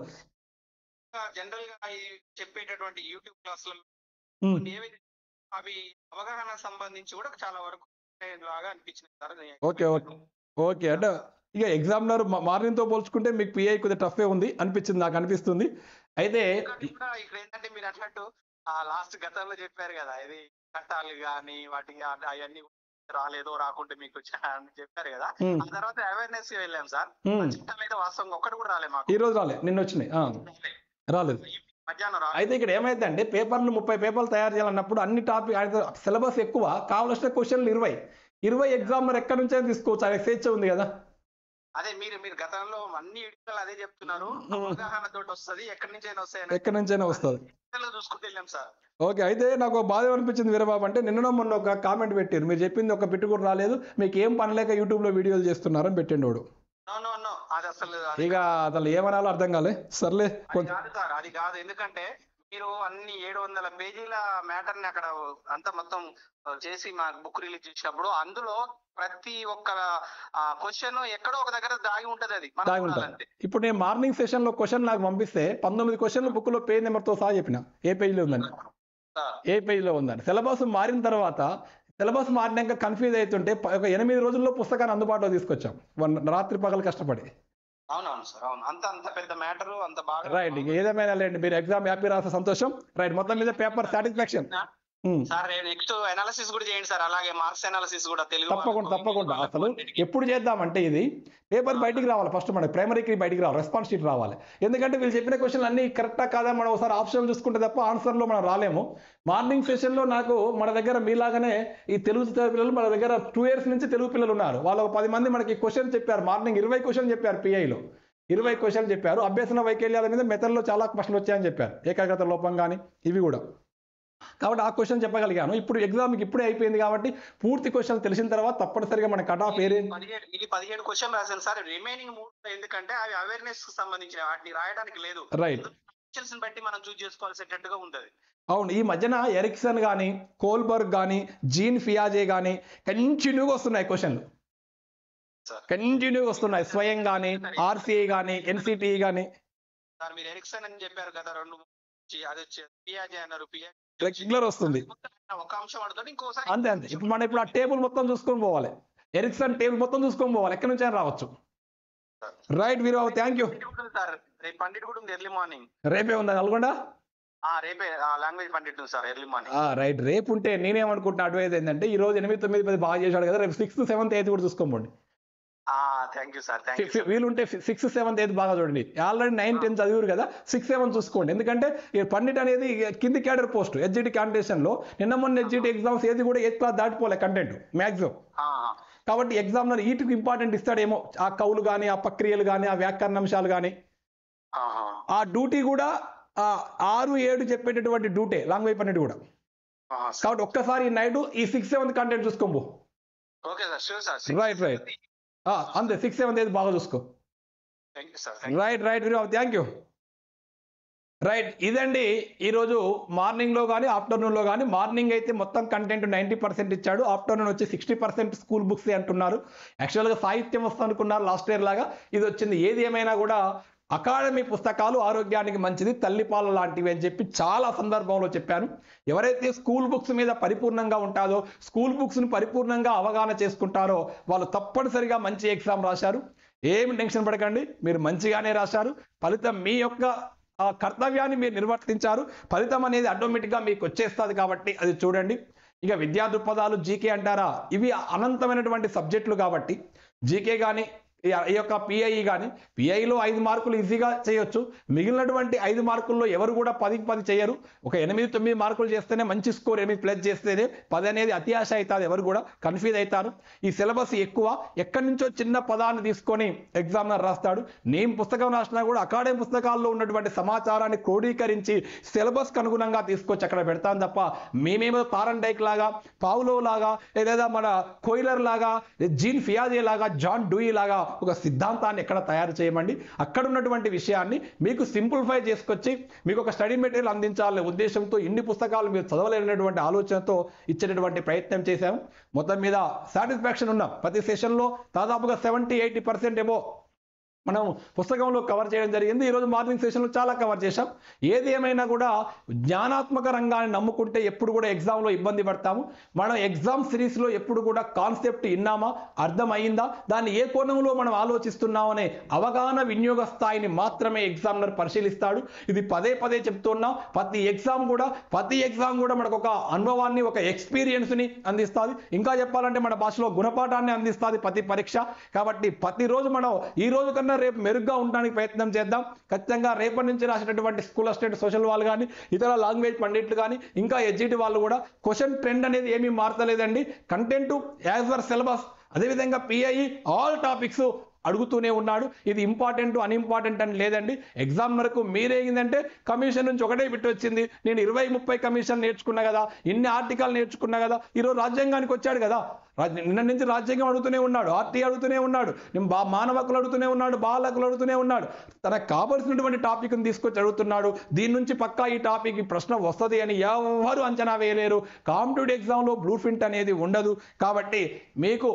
S3: జనరల్ గా ఈ చెప్పేటటువంటి యూట్యూబ్ క్లాసులలో
S1: ఉమ్,
S3: కొన్ని ఏవైతే అవి అవగాహన సంబంధించి కూడా చాలా వరకు లాగా అనిపించింది సార్
S1: ఓకే, ఓకే. ఓకే అంటే ఇక ఎగ్జామినర్ మార్నింగ్ తో పోల్చుకుంటే మీకు పిఐ కొద్దిగా టఫే ఉంది అనిపించింది నాకు అనిపిస్తుంది అయితే
S3: ఇంకోటి కూడా ఇక్కడ ఏంటంటే మీరు అన్నట్టు ఆ లాస్ట్ గతంలో చెప్పారు కదా ఇది చట్టాలు గాని వాటి అవన్నీ రాలేదో రాకుంటే మీకు చ- అని చెప్పారు కదా
S1: ఉమ్,
S3: ఆ తర్వాత అవేర్నెస్ వెళ్ళాం సార్
S1: ఉమ్.
S3: చట్టాలు అయితే వాస్తవంగా ఒక్కటి కూడా రాలే మాకు
S1: ఈ రోజు రాలే నిన్న వచ్చినాయి ఆ, రాలేదు
S3: మధ్యాహ్నం రాలే
S1: అయితే ఇక్కడ ఏమైందంటే పేపర్లు ముప్పై పేపర్లు తయారు చేయాలన్నప్పుడు అన్ని టాపిక్ ఆయన సిలబస్ ఎక్కువ కావాల్సిన క్వశ్చన్లు ఇరవై ఇరవై ఎగ్జామినర్ ఎక్కడి నుంచి అయినా తీసుకోవచ్చు ఆయన స్వేచ్ఛ ఉంది కదా
S3: అదే మీరు మీరు గతంలో అన్ని ఇడికలు అదే చెప్తున్నారు
S1: ఉమ్.
S3: అవగాహన తోటి వస్తది ఎక్కడి నుంచి అయినా వస్తాయని
S1: ఎక్కడి నుంచి అయినా వస్తుంది
S3: చూసుకుంటూ వెళ్ళాం సార్
S1: ఓకే అయితే నాకు ఒక బాధ అనిపించింది వీరబాబు అంటే నిన్న మొన్న ఒక కామెంట్ పెట్టారు మీరు చెప్పింది ఒక బిట్టు కూడా రాలేదు మీకు ఏం పని లేక యూట్యూబ్లో వీడియోలు చేస్తున్నారని పెట్టిండు వాడు
S3: నో నో నో అది అసలు అది
S1: ఇక అసలు ఏమనాలో అర్థం కాలే సర్లే
S3: అది
S1: కొంచెం
S3: కాదు సార్ అది కాదు ఎందుకంటే మీరు అన్ని ఏడు వందల పేజీల మ్యాటర్ ని అక్కడ అంతా మొత్తం చేసి మా బుక్ రిలీజ్ చేసినప్పుడు అందులో ప్రతి ఒక్క క్వశ్చన్ ఎక్కడో ఒక దగ్గర దాగి ఉంటది అది మనం
S1: దాగి ఉంటది.
S3: చూడాలంతే.
S1: ఇప్పుడు నేను మార్నింగ్ సెషన్లో క్వశ్చన్ నాకు పంపిస్తే పంతొమ్మిది క్వశ్చన్లు బుక్లో పేజ్ నెంబర్తో సహా చెప్పిన ఏ పేజీలో ఉందని
S3: సార్,
S1: ఏ పేజీలో ఉందని సిలబస్ మారిన తర్వాత సిలబస్ మారినాక కన్ఫ్యూజ్ అవుతుంటే ప- ఒక ఎనిమిది రోజుల్లో పుస్తకాన్ని అందుబాటులో తీసుకొచ్చాం వన్ రాత్రి పగలు కష్టపడి
S3: అవునవును సార్ అవును అంత అంత పెద్ద మ్యాటర్ అంత బాగా
S1: రైట్ ఇక ఏదేమైనా లేండి మీరు ఎగ్జామ్ హ్యాపీ రాసే సంతోషం రైట్ మొత్తం మీద paper satisfaction
S3: sir next analysis కూడా చేయండి సార్ అలాగే మార్క్స్ అనాలిసిస్ కూడా తెలుగు
S1: తప్పకుండా
S3: వాళ్ళకు,
S1: తప్పకుండా
S3: వాళ్ళకు
S1: అసలు
S3: అన్నిటికీ.
S1: ఎప్పుడు చేద్దామంటే ఇది పేపర్ బయటికి రావాలి ఫస్ట్ మన ప్రైమరీకి బయటికి రావాలి రెస్పాన్స్ షీట్ రావాలి ఎందుకంటే వీళ్ళు చెప్పిన క్వశ్చన్ అన్ని కరెక్టా కాదా మనం ఒకసారి ఆప్షన్ చూసుకుంటే తప్ప ఆన్సర్లో మనం రాలేము మార్నింగ్ సెషన్లో నాకు మన దగ్గర మీలాగానే ఈ తెలుగు పిల్లలు మన దగ్గర టూ ఇయర్స్ నుంచి తెలుగు పిల్లలు ఉన్నారు వాళ్ళు ఒక పది మంది మనకి క్వశ్చన్ చెప్పారు మార్నింగ్ ఇరవై క్వశ్చన్ చెప్పారు పిఐలో ఇరవై క్వశ్చన్ చెప్పారు అభ్యసన వైకల్యాల మీద మెథడ్లో చాలా ప్రశ్నలు వచ్చాయని చెప్పారు ఏకాగ్రత లోపం కానీ ఇవి కూడా కాబట్టి ఆ క్వశ్చన్ చెప్పగలిగాను ఇప్పుడు ఎగ్జామ్కి ఇప్పుడే అయిపోయింది కాబట్టి పూర్తి క్వశ్చన్ తెలిసిన తర్వాత తప్పనిసరిగా మన కట్ ఆఫ్ ఏరియా
S3: పదిహేడు ఇది పదిహేడు క్వశ్చన్ రాశాను సార్ రిమైనింగ్ మూడు ఎందుకంటే అవి అవేర్నెస్ కి సంబంధించిన వాటిని రాయడానికి లేదు
S1: రైట్
S3: క్వశ్చన్స్ బట్టి మనం చూస్ చేసుకోవాల్సేటట్టుగా ఉంటది
S1: అవును ఈ మధ్యన ఎరిక్సన్ కానీ కోల్బర్గ్ కానీ జీన్ ఫియాజే కానీ కంటిన్యూగా వస్తున్నాయి క్వశ్చన్లు
S3: సార్
S1: కంటిన్యూగా వస్తున్నాయి స్వయం కానీ ఆర్సీఐ కానీ ఎన్సిటిఈ కానీ
S3: సార్ మీరు ఎరిక్సన్ అని చెప్పారు కదా రెండు వచ్చి అది వచ్చి పియాజే అన్నారు పియాజే
S1: రెగ్యులర్ వస్తుంది
S3: ఒక అంశం అడుగుతాడు ఇంకోసారి
S1: అంతే అంతే ఇప్పుడు మనం ఇప్పుడు ఆ టేబుల్ మొత్తం చూసుకొని పోవాలి ఎరిక్సన్ టేబుల్ మొత్తం చూసుకొని పోవాలి ఎక్కడి నుంచి అయినా రావచ్చు right Veerababu thank you
S3: pandit కూడా ఉంది సార్ రేపు పండిట్ కూడా ఉంది ఎర్లీ మార్నింగ్
S1: రేపే ఉందా నల్గొండ
S3: ఆ రేపే లాంగ్వేజ్ పండిట్ ఉంది సార్ ఎర్లీ మార్నింగ్
S1: రైట్ రేపు ఉంటే నేనేమనుకుంటున్నా అడ్వైజ్ ఏంటంటే ఈ రోజు ఎనిమిది తొమ్మిది పది బాగా చేశాడు కదా రేపు సిక్స్త్ సెవెంత్ ఎయిత్ కూడా చూసుకోండి
S3: thank you sir thank you
S1: వీలుంటే సిక్స్ సెవెంత్ ఎయిత్ బాగా చూడండి ఆల్రెడీ నైన్ టెన్ చదివారు కదా సిక్స్ సెవెన్ చూసుకోండి ఎందుకంటే ఈ పండిట్ అనేది కింది క్యాడర్ పోస్ట్ హెచ్జిటి లో నిన్న మొన్న హెచ్జిటి ఎగ్జామ్స్ ఏది కూడా ఎయిత్ క్లాస్ దాటిపోలే కంటెంట్ మ్యాక్సిమం కాబట్టి ఎగ్జామ్నర్ వీటికి ఇంపార్టెంట్ ఇస్తాడేమో ఆ కవులు కానీ ఆ ప్రక్రియలు కానీ ఆ వ్యాకరణ అంశాలు కానీ ఆ డ్యూటీ కూడా ఆ ఆరు ఏడు చెప్పేటటువంటి డ్యూటే లాంగ్ వై పన్నెండు కూడా కాబట్టి ఒక్కసారి నైట్ ఈ సిక్స్ సెవెంత్ కంటెంట్ చూసుకోబో
S3: okay sir sure sir
S1: Right, right. అంతే సిక్స్ సెవెంత్ ఎయిత్ బాగా చూసుకో
S3: thank you sir
S1: right right thank you right ఇదండి ఈరోజు మార్నింగ్లో కానీ ఆఫ్టర్నూన్లో కానీ మార్నింగ్ అయితే మొత్తం కంటెంట్ నైంటీ పర్సెంట్ ఇచ్చాడు ఆఫ్టర్నూన్ వచ్చి సిక్స్టీ పర్సెంట్ స్కూల్ బుక్స్ అంటున్నారు యాక్చువల్గా సాహిత్యం వస్తుంది అనుకున్నారు లాస్ట్ ఇయర్ లాగా ఇది వచ్చింది ఏది ఏమైనా కూడా అకాడమీ పుస్తకాలు ఆరోగ్యానికి మంచిది తల్లిపాలు లాంటివి అని చెప్పి చాలా సందర్భంలో చెప్పాను ఎవరైతే స్కూల్ బుక్స్ మీద పరిపూర్ణంగా ఉంటారో స్కూల్ బుక్స్ని పరిపూర్ణంగా అవగాహన చేసుకుంటారో వాళ్ళు తప్పనిసరిగా మంచి ఎగ్జామ్ రాశారు ఏం టెన్షన్ పడకండి మీరు మంచిగానే రాశారు ఫలితం మీ యొక్క ఆ కర్తవ్యాన్ని మీరు నిర్వర్తించారు ఫలితం అనేది ఆటోమేటిక్గా మీకు వచ్చేస్తుంది కాబట్టి అది చూడండి ఇక విద్యా దృక్పథాలు జీకే అంటారా ఇవి అనంతమైనటువంటి సబ్జెక్టులు కాబట్టి జీకే కానీ ఈ యొక్క పిఐ కానీ పిఐలో ఐదు మార్కులు ఈజీగా చేయొచ్చు మిగిలినటువంటి ఐదు మార్కుల్లో ఎవరు కూడా పదికి పది చేయరు ఒక ఎనిమిది తొమ్మిది మార్కులు చేస్తేనే మంచి స్కోర్ ఎనిమిది ప్లస్ చేస్తేనే పది అనేది అతి ఆశ అవుతుంది ఎవరు కూడా కన్ఫ్యూజ్ అవుతారు ఈ సిలబస్ ఎక్కువ ఎక్కడి నుంచో చిన్న పదాన్ని తీసుకొని ఎగ్జామినర్ రాస్తాడు నేను పుస్తకం రాసినా కూడా అకాడమీ పుస్తకాల్లో ఉన్నటువంటి సమాచారాన్ని క్రోడీకరించి సిలబస్కి అనుగుణంగా తీసుకొచ్చి అక్కడ పెడతాను తప్ప మేమేమో తారన్ డైక్ లాగా పావులో లాగా లేదా మన కోయిలర్ లాగా జీన్ ఫియాజే లాగా జాన్ డూయి లాగా ఒక సిద్ధాంతాన్ని ఎక్కడ తయారు చేయమండి అక్కడ ఉన్నటువంటి విషయాన్ని మీకు సింప్లిఫై చేసుకొచ్చి మీకు ఒక స్టడీ మెటీరియల్ అందించాలనే ఉద్దేశంతో ఇన్ని పుస్తకాలు మీరు చదవలేనటువంటి ఆలోచనతో ఇచ్చేటటువంటి ప్రయత్నం చేశాము మొత్తం మీద సాటిస్ఫాక్షన్ ఉన్నాం ప్రతి సెషన్లో దాదాపుగా సెవెంటీ ఎయిటీ పర్సెంట్ ఏమో మనం పుస్తకంలో కవర్ చేయడం జరిగింది ఈరోజు మార్నింగ్ సెషన్లో చాలా కవర్ చేశాం ఏది ఏమైనా కూడా జ్ఞానాత్మక రంగాన్ని నమ్ముకుంటే ఎప్పుడు కూడా ఎగ్జామ్లో ఇబ్బంది పడతాము మనం ఎగ్జామ్ సిరీస్లో ఎప్పుడు కూడా కాన్సెప్ట్ విన్నామా అర్థమైందా దాన్ని ఏ కోణంలో మనం ఆలోచిస్తున్నామనే అవగాహన వినియోగ స్థాయిని మాత్రమే ఎగ్జామినర్ పరిశీలిస్తాడు ఇది పదే పదే చెప్తున్నాం ప్రతి ఎగ్జామ్ కూడా ప్రతి ఎగ్జామ్ కూడా మనకు ఒక అనుభవాన్ని ఒక ఎక్స్పీరియన్స్ని అందిస్తుంది ఇంకా చెప్పాలంటే మన భాషలో గుణపాఠాన్ని అందిస్తుంది ప్రతి పరీక్ష కాబట్టి ప్రతిరోజు మనం ఈ రోజు కన్నా రేపు మెరుగ్గా ఉండడానికి ప్రయత్నం చేద్దాం ఖచ్చితంగా రేపటి నుంచి రాసేటటువంటి స్కూల్ అసిస్టెంట్ సోషల్ వాళ్ళు కానీ ఇతర లాంగ్వేజ్ పండిట్లు కానీ ఇంకా ఎడ్జిటి వాళ్ళు కూడా క్వశ్చన్ ట్రెండ్ అనేది ఏమీ మారతలేదండి కంటెంట్ యాజ్ పర్ సిలబస్ అదేవిధంగా పిఐ ఆల్ టాపిక్స్ అడుగుతూనే ఉన్నాడు ఇది ఇంపార్టెంట్ అన్ఇంపార్టెంట్ అని లేదండి ఎగ్జామినర్కు మీరేందంటే కమిషన్ నుంచి ఒకటే బిట్ వచ్చింది నేను ఇరవై ముప్పై కమిషన్ నేర్చుకున్నా కదా ఇన్ని ఆర్టికల్ నేర్చుకున్నా కదా ఈరోజు రాజ్యాంగానికి వచ్చాడు కదా రాజ్య- నిన్న నుంచి రాజ్యాంగం అడుగుతూనే ఉన్నాడు ఆర్టీ అడుగుతూనే ఉన్నాడు నేను బా మానవ హక్కులు అడుగుతూనే ఉన్నాడు బాల హక్కులు అడుగుతూనే ఉన్నాడు తనకు కావలసినటువంటి టాపిక్ని తీసుకొచ్చి అడుగుతున్నాడు దీని నుంచి పక్కా ఈ టాపిక్ ఈ ప్రశ్న వస్తుంది అని ఎవరు అంచనా వేయలేరు కాంపిటేటివ్ ఎగ్జామ్లో బ్లూ ప్రింట్ అనేది ఉండదు కాబట్టి మీకు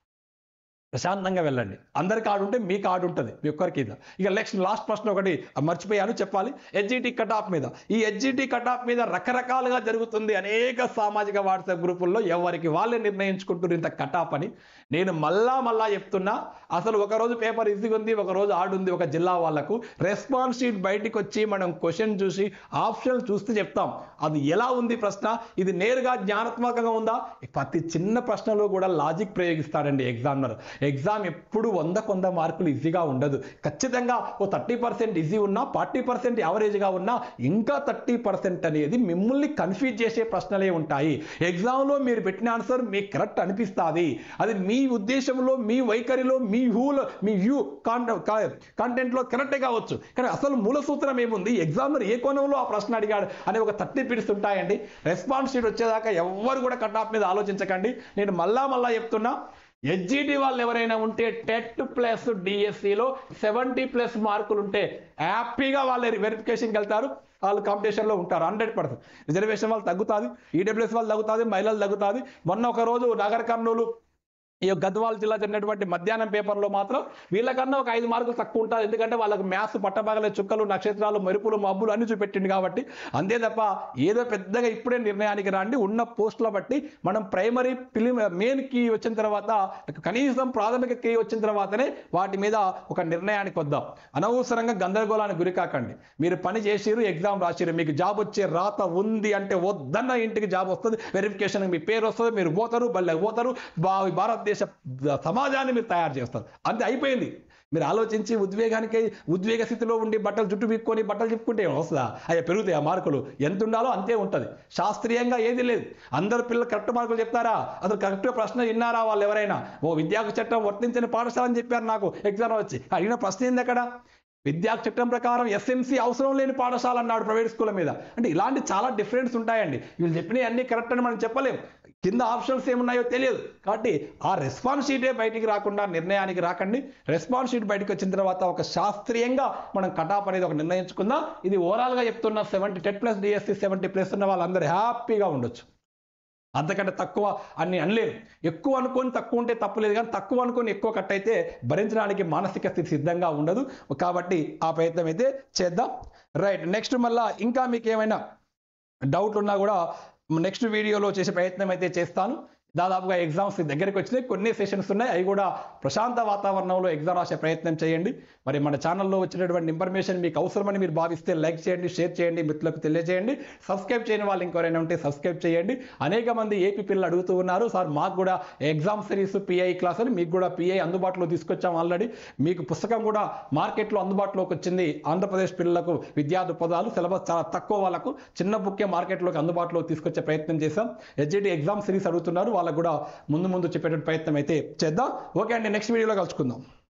S1: ప్రశాంతంగా వెళ్ళండి అందరి కార్డు ఉంటే మీ కార్డు ఉంటుంది మీ ఒక్కరికి ఇది. ఇక నెక్స్ట్ లాస్ట్ ప్రశ్న ఒకటి మర్చిపోయాను చెప్పాలి హెచ్జిటి కట్ ఆఫ్ మీద ఈ హెచ్జిటి కట్ ఆఫ్ మీద రకరకాలుగా జరుగుతుంది అనేక సామాజిక వాట్సాప్ గ్రూపుల్లో ఎవరికి వాళ్ళే నిర్ణయించుకుంటున్నారు ఇంత కట్ ఆఫ్ అని నేను మళ్ళా మళ్ళా చెప్తున్నా అసలు ఒక రోజు పేపర్ ఈజీగా ఉంది ఒక రోజు ఆడు ఉంది ఒక జిల్లా వాళ్ళకు రెస్పాన్స్ షీట్ బయటికి వచ్చి మనం క్వశ్చన్ చూసి ఆప్షన్ చూస్తే చెప్తాం అది ఎలా ఉంది ప్రశ్న ఇది నేరుగా జ్ఞానాత్మకంగా ఉందా ప్రతి చిన్న ప్రశ్నలో కూడా లాజిక్ ప్రయోగిస్తాడండి ఎగ్జామినర్ ఎగ్జామ్ ఎప్పుడు వంద కొంద మార్కులు ఈజీగా ఉండదు ఖచ్చితంగా ఓ థర్టీ పర్సెంట్ ఈజీ ఉన్నా ఫార్టీ పర్సెంట్ యావరేజ్గా ఉన్నా ఇంకా థర్టీ పర్సెంట్ అనేది మిమ్మల్ని కన్ఫ్యూజ్ చేసే ప్రశ్నలే ఉంటాయి ఎగ్జామ్లో మీరు పెట్టిన ఆన్సర్ మీకు కరెక్ట్ అనిపిస్తుంది అది మీ ఉద్దేశంలో మీ వైఖరిలో మీ వ్యూలో మీ వ్యూ కాంటెంట్లో కరెక్టే కావచ్చు కానీ అసలు మూల సూత్రం ఏముంది ఎగ్జామినర్ ఏ కోణంలో ఆ ప్రశ్న అడిగాడు అనే ఒక థర్టీ పిడిస్ ఉంటాయండి రెస్పాన్స్ షీట్ వచ్చేదాకా ఎవ్వరు కూడా కట్ ఆఫ్ మీద ఆలోచించకండి నేను మళ్ళా మళ్ళా చెప్తున్నా హెచ్జిటి వాళ్ళు ఎవరైనా ఉంటే టెట్ ప్లస్ డిఎస్సిలో సెవెంటీ ప్లస్ మార్కులు ఉంటే హ్యాపీగా వాళ్ళు వెరిఫికేషన్కి వెళ్తారు వాళ్ళు కాంపిటీషన్లో ఉంటారు హండ్రెడ్ పర్సెంట్ రిజర్వేషన్ వాళ్ళు తగ్గుతుంది ఈడబ్ల్యూఎస్ వాళ్ళు తగ్గుతుంది మహిళలు తగ్గుతుంది మొన్న ఒక రోజు నగర కర్నూలు ఈ గద్వాల జిల్లా చెందినటువంటి మధ్యాహ్నం పేపర్లో మాత్రం వీళ్ళకన్నా ఒక ఐదు మార్కులు తక్కువ ఉంటుంది ఎందుకంటే వాళ్ళకి మ్యాథ్స్ పట్టబాగలే చుక్కలు నక్షత్రాలు మెరుపులు మబ్బులు అన్ని చూపెట్టింది కాబట్టి అంతే తప్ప ఏదో పెద్దగా ఇప్పుడే నిర్ణయానికి రాండి ఉన్న పోస్టుల బట్టి మనం ప్రైమరీ ఫిలిం మెయిన్ కీ వచ్చిన తర్వాత కనీసం ప్రాథమిక కీ వచ్చిన తర్వాతనే వాటి మీద ఒక నిర్ణయానికి వద్దాం అనవసరంగా గందరగోళానికి గురి కాకండి మీరు పని చేసిరు ఎగ్జామ్ రాసిరు మీకు జాబ్ వచ్చే రాత ఉంది అంటే వద్దన్న ఇంటికి జాబ్ వస్తుంది వెరిఫికేషన్ మీ పేరు వస్తుంది మీరు పోతారు బల్లెకి పోతారు బా భారతదేశ సమాజాన్ని మీరు తయారు చేస్తారు అంతే అయిపోయింది మీరు ఆలోచించి ఉద్వేగానికి ఉద్వేగ స్థితిలో ఉండి బట్టలు జుట్టు పీక్కొని బట్టలు చెప్పుకుంటే ఏం వస్తుందా అయ్యా పెరుగుతాయి ఆ మార్కులు ఎంత ఉండాలో అంతే ఉంటుంది శాస్త్రీయంగా ఏది లేదు అందరు పిల్లలు కరెక్ట్ మార్కులు చెప్తారా అసలు కరెక్ట్ ప్రశ్న విన్నారా వాళ్ళు ఎవరైనా ఓ విద్యాకు చట్టం వర్తించని పాఠశాల అని చెప్పారు నాకు ఎగ్జామ్ వచ్చి అడిగిన ప్రశ్న ఏంది అక్కడ విద్యా చట్టం ప్రకారం ఎస్ఎంసీ అవసరం లేని పాఠశాల అన్నాడు ప్రైవేట్ స్కూల్ మీద అంటే ఇలాంటి చాలా డిఫరెన్స్ ఉంటాయండి వీళ్ళు చెప్పినవి అన్ని కరెక్ట్ అని మనం చెప్పలేం కింద ఆప్షన్స్ ఏమున్నాయో తెలియదు కాబట్టి ఆ రెస్పాన్స్ షీటే బయటికి రాకుండా నిర్ణయానికి రాకండి రెస్పాన్స్ షీట్ బయటకు వచ్చిన తర్వాత ఒక శాస్త్రీయంగా మనం కటాప్ అనేది ఒక నిర్ణయించుకుందాం ఇది ఓవరాల్గా చెప్తున్న seventy TET plus DSC seventy plus ఉన్న వాళ్ళందరూ హ్యాపీగా ఉండొచ్చు అంతకంటే తక్కువ అని అనలేరు ఎక్కువ అనుకొని తక్కువ ఉంటే తప్పులేదు కానీ తక్కువ అనుకొని ఎక్కువ కట్ అయితే భరించడానికి మానసిక స్థితి సిద్ధంగా ఉండదు కాబట్టి ఆ ప్రయత్నం అయితే చేద్దాం రైట్ నెక్స్ట్ మళ్ళా ఇంకా మీకు ఏమైనా డౌట్ ఉన్నా కూడా నెక్స్ట్ వీడియోలో చేసే ప్రయత్నం అయితే చేస్తాను దాదాపుగా ఎగ్జామ్స్ దగ్గరికి వచ్చినాయి కొన్ని సెషన్స్ ఉన్నాయి అవి కూడా ప్రశాంత వాతావరణంలో ఎగ్జామ్ రాసే ప్రయత్నం చేయండి మరి మన ఛానల్లో వచ్చినటువంటి ఇన్ఫర్మేషన్ మీకు అవసరమని మీరు భావిస్తే లైక్ చేయండి షేర్ చేయండి మిత్రులకు తెలియజేయండి సబ్స్క్రైబ్ చేయని వాళ్ళు ఇంకెవరైనా ఉంటే సబ్స్క్రైబ్ చేయండి అనేక మంది ఏపీ పిల్లలు అడుగుతూ ఉన్నారు సార్ మాకు కూడా ఎగ్జామ్ సిరీస్ పిఐ క్లాస్ అని మీకు కూడా పిఐ అందుబాటులో తీసుకొచ్చాం ఆల్రెడీ మీకు పుస్తకం కూడా మార్కెట్లో అందుబాటులోకి వచ్చింది ఆంధ్రప్రదేశ్ పిల్లలకు విద్యా దృక్పథాలు సిలబస్ చాలా తక్కువ వాళ్ళకు చిన్న బుక్కే మార్కెట్లోకి అందుబాటులోకి తీసుకొచ్చే ప్రయత్నం చేశాం హెచ్జిటి ఎగ్జామ్ సిరీస్ అడుగుతున్నారు వాళ్ళకు కూడా ముందు ముందు చెప్పేటువంటి ప్రయత్నం అయితే చేద్దాం ఓకే అండి నెక్స్ట్ వీడియోలో కలుసుకుందాం